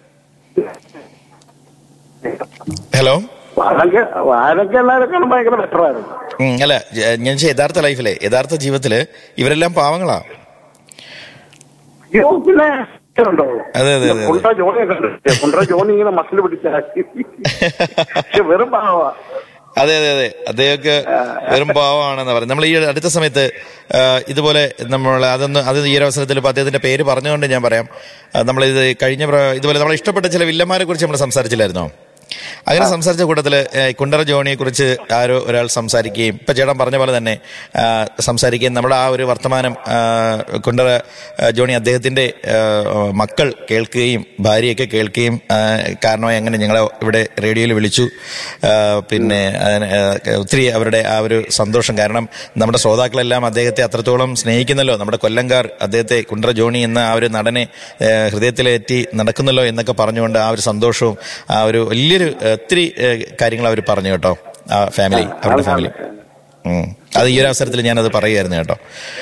Speaker 2: ഹലോ
Speaker 7: വാഴയ്ക്ക് വാഴയ്ക്ക് എല്ലാവരെക്കാളും ഭയങ്കര ബെറ്ററായിരുന്നു
Speaker 2: ഉം, അല്ല ജ- ഞാൻ ചോദിച്ച യഥാർത്ഥ ലൈഫിലെ യഥാർത്ഥ ജീവിതത്തില് ഇവരെല്ലാം പാവങ്ങളാ
Speaker 7: അയ്യോ, പിന്നെ ഉണ്ടോ
Speaker 2: അതെ, അതെ, അതെ.
Speaker 7: കുണ്ട ജോണിയൊക്കെ ഉണ്ട് കുണ്ട ജോണി ഇങ്ങനെ മസിൽ പിടിച്ചാക്കി പക്ഷെ വെറും പാവാ
Speaker 2: അതെ അതെ അതെ അദ്ദേഹമൊക്കെ വെറും പാവമാണെന്ന് പറയുന്നത് നമ്മൾ ഈ അടുത്ത സമയത്ത് ആ, ഇതുപോലെ നമ്മൾ അതൊന്ന് അത് ഈ ഒരു അവസരത്തിൽ ഇപ്പൊ അദ്ദേഹത്തിന്റെ പേര് പറഞ്ഞുകൊണ്ട് ഞാൻ പറയാം ആ, നമ്മളിത് കഴിഞ്ഞ പ്ര- ഇതുപോലെ നമ്മൾ ഇഷ്ടപ്പെട്ട ചില വില്ലന്മാരെ കുറിച്ച് നമ്മൾ സംസാരിച്ചില്ലായിരുന്നോ അങ്ങനെ സംസാരിച്ച കൂട്ടത്തില് ഏ, കുണ്ടറ ജോണിയെ കുറിച്ച് ആരോ ഒരാൾ സംസാരിക്കുകയും ഇപ്പൊ ചേട്ടൻ പറഞ്ഞ പോലെ തന്നെ ആ, സംസാരിക്കുകയും നമ്മുടെ ആ ഒരു വർത്തമാനം ആ, കുണ്ടറ ആ, ജോണി അദ്ദേഹത്തിന്റെ ആ, മക്കൾ കേൾക്കുകയും ഭാര്യയൊക്കെ കേൾക്കുകയും ആ, കാരണമായി അങ്ങനെ ഞങ്ങളെ ഇവിടെ റേഡിയോയിൽ വിളിച്ചു ആ, പിന്നെ അതിന്, ആ, ഒത്തിരി അവരുടെ ആ ഒരു സന്തോഷം കാരണം നമ്മുടെ ശ്രോതാക്കളെല്ലാം അദ്ദേഹത്തെ അത്രത്തോളം സ്നേഹിക്കുന്നല്ലോ നമ്മുടെ കൊല്ലംകാർ അദ്ദേഹത്തെ കുണ്ടറ ജോണി എന്ന ആ ഒരു നടനെ ആ, ഹൃദയത്തിലേറ്റി നടക്കുന്നല്ലോ എന്നൊക്കെ പറഞ്ഞുകൊണ്ട് ആ ഒരു സന്തോഷവും ആ ഒരു വലിയൊരു ആ, ഒത്തിരി ആ, കാര്യങ്ങൾ അവർ പറഞ്ഞു കേട്ടോ ആ ഫാമിലി അവരുടെ ഫാമിലി ഉം. അത് ഈ ഒരു അവസരത്തിൽ ഞാനത് പറയുമായിരുന്നു കേട്ടോ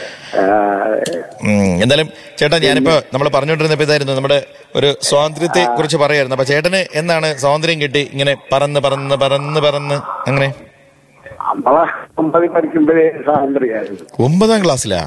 Speaker 2: ഉം. എന്തായാലും ചേട്ടാ ഞാനിപ്പോ നമ്മൾ പറഞ്ഞുകൊണ്ടിരുന്നപ്പോ ഇതായിരുന്നു നമ്മുടെ ഒരു സ്വാതന്ത്ര്യത്തെ കുറിച്ച് പറയായിരുന്നു അപ്പൊ ചേട്ടന് എന്നാണ് സ്വാതന്ത്ര്യം കിട്ടി ഇങ്ങനെ പറന്ന് പറന്ന് പറന്ന് പറന്ന് അങ്ങനെ
Speaker 7: നമ്മളെ ഒമ്പതിൽ പഠിക്കുമ്പോഴേ സ്വാതന്ത്ര്യമായിരുന്നു
Speaker 2: ഒമ്പതാം ക്ലാസ്സിലാ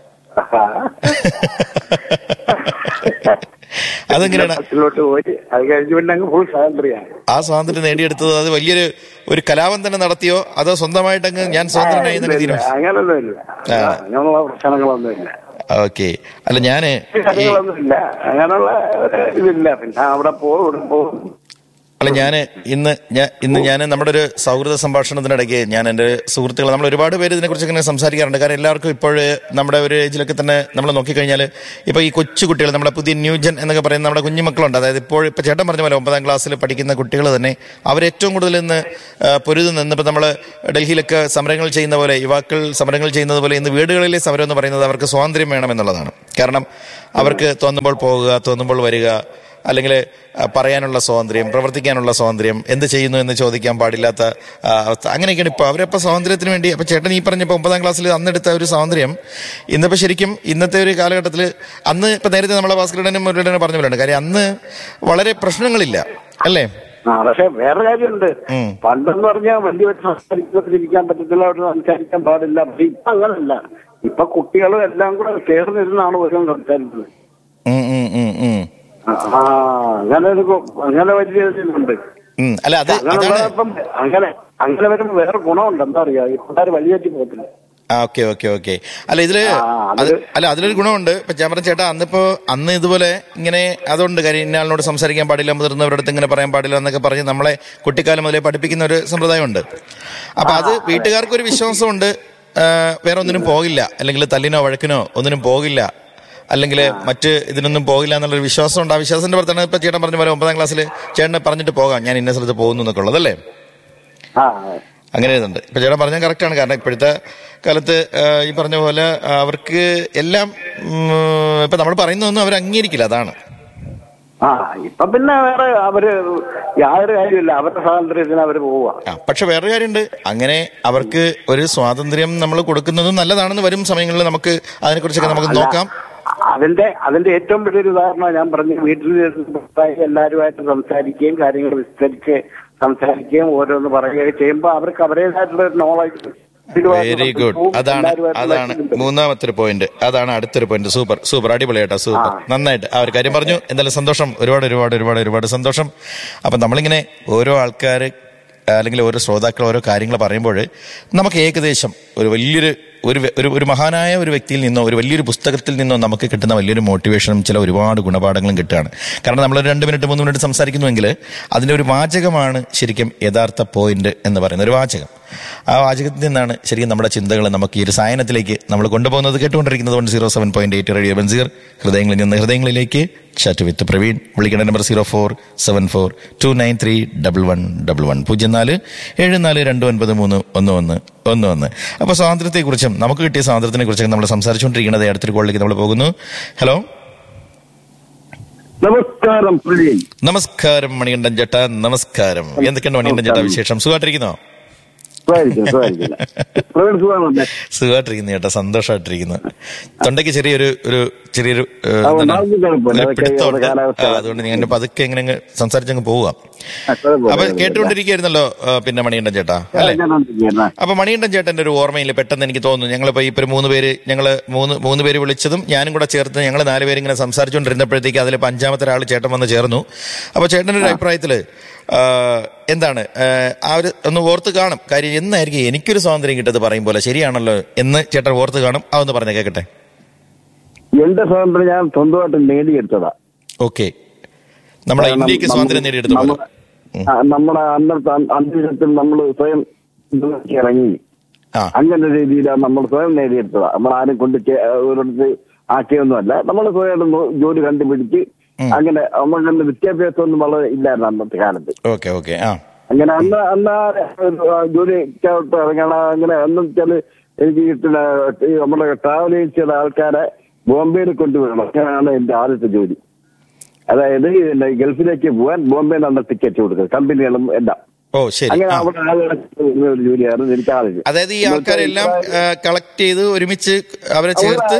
Speaker 2: അതെങ്ങനെയാണ്
Speaker 7: ബസ്സിലോട്ട് പോയി അത് കഴിഞ്ഞ് പിന്നെ അങ്ങ് ഫുൾ സ്വാതന്ത്ര്യമാണ്
Speaker 2: ആ സ്വാതന്ത്ര്യം നേടിയെടുത്തത് അത് വലിയൊരു ഒരു കലാപം തന്നെ നടത്തിയോ അതോ സ്വന്തമായിട്ട് അങ്ങ് ഞാൻ സ്വതന്ത്രനായി എന്നൊക്കെ തീരുമാനിച്ചു
Speaker 7: അങ്ങനൊന്നുമില്ല
Speaker 2: ആ.
Speaker 7: അങ്ങനെയുള്ള പ്രശ്നങ്ങളൊന്നുമില്ല
Speaker 2: ഓക്കെ അല്ല ഞാന് ഈ
Speaker 7: കാര്യങ്ങളൊന്നുമില്ല അങ്ങനെയുള്ള ഒരു ഇതില്ല പിന്നെ അവിടെ പോകും ഇവിടെ പോകും
Speaker 2: അല്ല ഞാൻ ഇന്ന് ഞാൻ ഇന്ന് ഞാൻ നമ്മുടെ ഒരു സൗഹൃദ സംഭാഷണത്തിനിടയ്ക്ക് ഞാൻ എൻ്റെ സുഹൃത്തുക്കൾ നമ്മൾ ഒരുപാട് പേര് ഇതിനെക്കുറിച്ച് ഇങ്ങനെ സംസാരിക്കാറുണ്ട് കാരണം എല്ലാവർക്കും ഇപ്പോൾ നമ്മുടെ ഒരു ഏജിലൊക്കെ തന്നെ നമ്മൾ നോക്കിക്കഴിഞ്ഞാൽ ഇപ്പോൾ ഈ കൊച്ചു കുട്ടികൾ നമ്മുടെ പുതിയ ന്യൂജൻ എന്നൊക്കെ പറയുന്ന നമ്മുടെ കുഞ്ഞുമക്കളുണ്ട് അതായത് ഇപ്പോൾ ഇപ്പോൾ ചേട്ടൻ പറഞ്ഞ പോലെ ഒമ്പതാം ക്ലാസ്സിൽ പഠിക്കുന്ന കുട്ടികൾ തന്നെ അവർ ഏറ്റവും കൂടുതൽ ഇന്ന് ആ, പൊരുതുന്ന ഇന്നിപ്പോൾ നമ്മൾ ഡൽഹിയിലൊക്കെ സമരങ്ങൾ ചെയ്യുന്ന പോലെ യുവാക്കൾ സമരങ്ങൾ ചെയ്യുന്നത് പോലെ ഇന്ന് വീടുകളിലെ സമരം എന്ന് പറയുന്നത് അവർക്ക് സ്വാതന്ത്ര്യം വേണമെന്നുള്ളതാണ് കാരണം അവർക്ക് തോന്നുമ്പോൾ പോകുക തോന്നുമ്പോൾ വരിക അല്ലെങ്കിൽ ആ, പറയാനുള്ള സ്വാതന്ത്ര്യം പ്രവർത്തിക്കാനുള്ള സ്വാതന്ത്ര്യം എന്ത് ചെയ്യുന്നു എന്ന് ചോദിക്കാൻ പാടില്ലാത്ത ആ, അവസ്ഥ അങ്ങനെയൊക്കെയാണ് ഇപ്പോൾ അവരപ്പോൾ സ്വാതന്ത്ര്യത്തിന് വേണ്ടി അപ്പോൾ ചേട്ടൻ ഈ പറഞ്ഞപ്പോൾ ഒമ്പതാം ക്ലാസ്സിൽ അന്നെടുത്ത ഒരു സ്വാതന്ത്ര്യം ഇന്നിപ്പോൾ ശരിക്കും ഇന്നത്തെ ഒരു കാലഘട്ടത്തിൽ അന്ന് ഇപ്പം നേരത്തെ നമ്മളെ ഭാസ്കരനും മുരളിനും പറഞ്ഞ പോലെയാണ് കാര്യം അന്ന് വളരെ പ്രശ്നങ്ങളില്ല അല്ലേ
Speaker 7: ആ പക്ഷെ വേറെ കാര്യമുണ്ട്
Speaker 2: ഉം.
Speaker 7: പണ്ടെന്ന് പറഞ്ഞാൽ വലിയ വെച്ച് സംസാരിക്കാൻ പറ്റത്തില്ല അവിടെ സംസാരിക്കാൻ പാടില്ല പക്ഷെ ഇപ്പൊ അങ്ങനല്ല ഇപ്പൊ കുട്ടികളും എല്ലാം കൂടെ ചേർന്നിരുന്നാണ് ഓരോ സംസാരിക്കുന്നത്
Speaker 2: ഉം, ഉം, ഉം, ഉം.
Speaker 7: ആ അങ്ങനെ ഒരു കൊ- അങ്ങനെ വലിയ ഇതുണ്ട്
Speaker 2: ഉം. അല്ല അത്
Speaker 7: അങ്ങനെയുള്ള
Speaker 2: അതാണ്
Speaker 7: ഇപ്പം അങ്ങനെ അങ്ങനെ വരുമ്പോ വേറെ ഗുണമുണ്ട് എന്താ അറിയാ ഈ പിള്ളേർ വലിയേറ്റി പോകത്തില്ല
Speaker 2: ആ ഓക്കെ ഓക്കെ ഓക്കെ അല്ല ഇതില്
Speaker 7: ആ,
Speaker 2: അത്
Speaker 7: അത്
Speaker 2: അല്ല അതിലൊരു ഗുണമുണ്ട് ഇപ്പൊ ഞാൻ പറഞ്ഞ ചേട്ടാ അന്നിപ്പോ അന്ന് ഇതുപോലെ ഇങ്ങനെ അതുകൊണ്ട് കാര്യം ഇന്ന ആളിനോട് സംസാരിക്കാൻ പാടില്ല മുതിർന്നവരുടെ അടുത്ത് ഇങ്ങനെ പറയാൻ പാടില്ല എന്നൊക്കെ പറഞ്ഞ് നമ്മളെ കുട്ടിക്കാലം മുതലേ പഠിപ്പിക്കുന്ന ഒരു സമ്പ്രദായമുണ്ട് അപ്പൊ അത് വീട്ടുകാർക്ക് ഒരു വിശ്വാസമുണ്ട് ആ, വേറെ ഒന്നിനും പോകില്ല അല്ലെങ്കിൽ തല്ലിനോ വഴക്കിനോ ഒന്നിനും പോകില്ല അല്ലെങ്കിൽ മറ്റ് ഇതിനൊന്നും പോകില്ല എന്നുള്ളൊരു വിശ്വാസമുണ്ട് ആ വിശ്വാസത്തിന്റെ പുറത്താണ് ഇപ്പൊ ചേട്ടൻ പറഞ്ഞ പോലെ ഒമ്പതാം ക്ലാസ്സിൽ ചേട്ടനെ പറഞ്ഞിട്ട് പോകാം ഞാൻ ഇന്ന സ്ഥലത്ത് പോകുന്നു എന്നൊക്കെ ഉള്ളതല്ലേ
Speaker 7: ആ
Speaker 2: അങ്ങനെ ഇതുണ്ട് ഇപ്പൊ ചേട്ടൻ പറഞ്ഞാൽ കറക്റ്റാണ് കാരണം ഇപ്പോഴത്തെ കാലത്ത് ആ, ഈ പറഞ്ഞ പോലെ ആ, അവർക്ക് എല്ലാം ഉം, ഇപ്പൊ നമ്മൾ പറയുന്നതൊന്നും അവർ അംഗീകരിക്കില്ല അതാണ്
Speaker 7: ആ ഇപ്പൊ പിന്നെ വേറെ അവര് യാതൊരു കാര്യമില്ല അവരുടെ സ്വാതന്ത്ര്യത്തിന് അവര് പോവുക
Speaker 2: ആ, പക്ഷെ വേറൊരു കാര്യമുണ്ട് അങ്ങനെ അവർക്ക് ഒരു സ്വാതന്ത്ര്യം നമ്മൾ കൊടുക്കുന്നതും നല്ലതാണെന്ന് വരും സമയങ്ങളിൽ നമുക്ക് അതിനെക്കുറിച്ചൊക്കെ നമുക്ക് നോക്കാം
Speaker 7: അതിന്റെ അതിന്റെ ഏറ്റവും വലിയൊരു ഉദാഹരണം ഞാൻ പറഞ്ഞു വീട്ടിൽ എല്ലാവരുമായിട്ട് സംസാരിക്കുകയും കാര്യങ്ങൾ വിസ്തരിച്ച് സംസാരിക്കുകയും ഓരോന്ന് പറയുകയും ചെയ്യുമ്പോൾ അവർക്ക് അവരുടേതായിട്ടുള്ള ഒരു നോളജ്
Speaker 2: വെരി ഗുഡ് അതാണ് അതാണ് മൂന്നാമത്തെ ഒരു പോയിന്റ് അതാണ് അടുത്തൊരു പോയിന്റ് സൂപ്പർ സൂപ്പർ അടിപൊളിയായിട്ടാ സൂപ്പർ നന്നായിട്ട് ആ ഒരു കാര്യം പറഞ്ഞു എന്തായാലും സന്തോഷം ഒരുപാട് ഒരുപാട് ഒരുപാട് ഒരുപാട് സന്തോഷം അപ്പൊ നമ്മളിങ്ങനെ ഓരോ ആൾക്കാർ അല്ലെങ്കിൽ ഓരോ ശ്രോതാക്കൾ ഓരോ കാര്യങ്ങൾ പറയുമ്പോൾ നമുക്ക് ഏകദേശം ഒരു വലിയൊരു ഒരു വ്യ- ഒരു ഒരു മഹാനായ ഒരു വ്യക്തിയിൽ നിന്നോ ഒരു വലിയൊരു പുസ്തകത്തിൽ നിന്നോ നമുക്ക് കിട്ടുന്ന വലിയൊരു മോട്ടിവേഷനും ചില ഒരുപാട് ഗുണപാഠങ്ങളും കിട്ടുകയാണ് കാരണം നമ്മൾ രണ്ട് മിനിറ്റ് മൂന്ന് മിനിറ്റ് സംസാരിക്കുന്നുവെങ്കിൽ അതിന്റെ ഒരു വാചകമാണ് ശരിക്കും യഥാർത്ഥ പോയിന്റ് എന്ന് പറയുന്ന ഒരു വാചകം ആ വാചകത്തിൽ നിന്നാണ് ശരിക്കും നമ്മുടെ ചിന്തകൾ നമുക്ക് ഈ ഒരു സായനത്തിലേക്ക് നമ്മൾ കൊണ്ടുപോകുന്നത് കേട്ടുകൊണ്ടിരിക്കുന്നത് one zero seven point eight Radio Benziger ഹൃദയങ്ങളിൽ നിന്ന് ഹൃദയങ്ങളിലേക്ക് ചാറ്റ് വിത്ത് പ്രവീൺ വിളിക്കേണ്ട number zero four seven four two nine three double one double one പൂജ്യം നാല് ഏഴ് നാല് രണ്ട് ഒൻപത് മൂന്ന് ഒന്ന് ഒന്ന് ഒന്ന് ഒന്ന് അപ്പോൾ സ്വാതന്ത്ര്യത്തെക്കുറിച്ചും നമുക്ക് കിട്ടിയ സ്വാതന്ത്ര്യത്തിനെ കുറിച്ചൊക്കെ നമ്മൾ സംസാരിച്ചുകൊണ്ടിരിക്കുന്നത് അടുത്തൊരു കോളിലേക്ക് നമ്മൾ പോകുന്നു ഹലോ
Speaker 7: നമസ്കാരം പ്രവീൺ
Speaker 2: നമസ്കാരം മണികണ്ഠൻ ചേട്ടാ നമസ്കാരം എന്തൊക്കെയുണ്ട് മണികണ്ഠൻ ചേട്ടാ വിശേഷം സുഖമായിട്ടിരിക്കുന്നോ
Speaker 7: സുഖമായിരിക്കും സുഖമായിരിക്കില്ല പ്രവീൺ സുഖമാണല്ലേ
Speaker 2: സുഖമായിട്ടിരിക്കുന്നു ചേട്ടാ സന്തോഷമായിട്ടിരിക്കുന്നു തൊണ്ടയ്ക്ക് ചെറിയൊരു ഒരു ചെറിയൊരു ഏഹ്,
Speaker 7: ആ,
Speaker 2: എന്താണ്?
Speaker 7: ഉണ്ടാവും കുഴപ്പമില്ല.
Speaker 2: ഒരു
Speaker 7: അതൊക്കെ
Speaker 2: പിടുത്തമുണ്ട്
Speaker 7: ഇവിടെ കാലാവസ്ഥ.
Speaker 2: ആ, അതുകൊണ്ട് ഞാൻ പതുക്കെ ഇങ്ങനെ അങ്ങ് സംസാരിച്ചങ്ങ് പോവുക
Speaker 7: ആ, കുഴപ്പമില്ല,
Speaker 2: അപ്പൊ
Speaker 7: കുഴപ്പമില്ല.
Speaker 2: കേട്ടുകൊണ്ടിരിക്കുകയായിരുന്നല്ലോ ആ, പിന്നെ മണികണ്ഠൻ ചേട്ടാ
Speaker 7: ആ,
Speaker 2: അല്ലെ
Speaker 7: ഞാനൊന്നിരിക്കുകയാണ്.
Speaker 2: അപ്പൊ മണികണ്ഠൻ ചേട്ടന്റെ ഒരു ഓർമ്മയിൽ പെട്ടെന്ന് എനിക്ക് തോന്നുന്നു ഞങ്ങളിപ്പോ ഇപ്പൊ ഒരു മൂന്ന് പേര് ഞങ്ങള് മൂന്ന് മൂന്ന് പേര് വിളിച്ചതും ഞാനും കൂടെ ചേർത്ത് ഞങ്ങൾ നാല് പേര് ഇങ്ങനെ സംസാരിച്ചുകൊണ്ടിരുന്നപ്പോഴത്തേക്ക് അതിൽ അഞ്ചാമത്തെ ഒരാൾ ചേട്ടൻ വന്ന് ചേർന്നു അപ്പൊ ചേട്ടന്റെ ഒരു അഭിപ്രായത്തില് ആ, എന്താണ് ആ, ആ ഒരു ഒന്ന് ഓർത്ത് കാണും കാര്യം എന്നായിരിക്കും എനിക്കൊരു സ്വാതന്ത്ര്യം കിട്ടത് പറയും പോലെ ശരിയാണല്ലോ എന്ന് ചേട്ടൻ ഓർത്ത് കാണും അതൊന്ന് പറഞ്ഞ കേക്കട്ടെ
Speaker 7: എന്റെ സ്വാതന്ത്ര്യം ഞാൻ സ്വന്തമായിട്ട് നേടിയെടുത്തതാ
Speaker 2: ഓക്കെ നമ്മളെ ഇന്ത്യക്ക് സ്വാതന്ത്ര്യം നേടിയെടുത്ത പോലെ
Speaker 7: നമ്മ-
Speaker 2: ഉം.
Speaker 7: ആ, നമ്മുടെ അന്നത്തെ അ- അന്തരീക്ഷത്തിൽ നമ്മൾ സ്വയം ഇതിലേക്ക് ഇറങ്ങി
Speaker 2: ആ
Speaker 7: അങ്ങനെ രീതിയിലാണ് നമ്മൾ സ്വയം നേടിയെടുത്തത് നമ്മൾ ആരും കൊണ്ട് ചെ- ഒരിടത്ത് ആക്കിയൊന്നുമല്ല നമ്മൾ സ്വയം നോ- ജോലി കണ്ടുപിടിച്ച് അങ്ങനെ നമ്മൾക്ക് വിദ്യാഭ്യാസമൊന്നും വളരെ ഇല്ലായിരുന്നു അന്നത്തെ കാലത്ത്
Speaker 2: ഓക്കെ ഓക്കെ ആ
Speaker 7: അങ്ങനെ അന്ന് അന്ന് ആ ആ ജോലിക്കകത്ത് ഇറങ്ങണം അങ്ങനെ എന്ന് വെച്ചാല് എനിക്ക് കിട്ടുന്ന ഈ നമ്മുടെ ട്രാവൽ ഏജൻസിയുടെ ആൾക്കാരെ ബോംബെയിൽ കൊണ്ടുവരണം അങ്ങനെയാണ് എന്റെ ആദ്യത്തെ ജോലി അതായത് പിന്നെ ഗൾഫിലേക്ക് പോകാൻ ബോംബെയിൽ ആണ് ടിക്കറ്റ് കൊടുക്കുന്നത് കമ്പനികളും എല്ലാം
Speaker 2: ഓ ശരി
Speaker 7: അങ്ങനെ
Speaker 2: ആ.
Speaker 7: അവിടെ ആളുകളെ ഒരു ജോലിയായിരുന്നു എനിക്ക് ആദ്യം
Speaker 2: അതായത് ഈ ആൾക്കാരെല്ലാം കളക്ട് ചെയ്ത് ഒരുമിച്ച് അവരെ ചേർത്ത്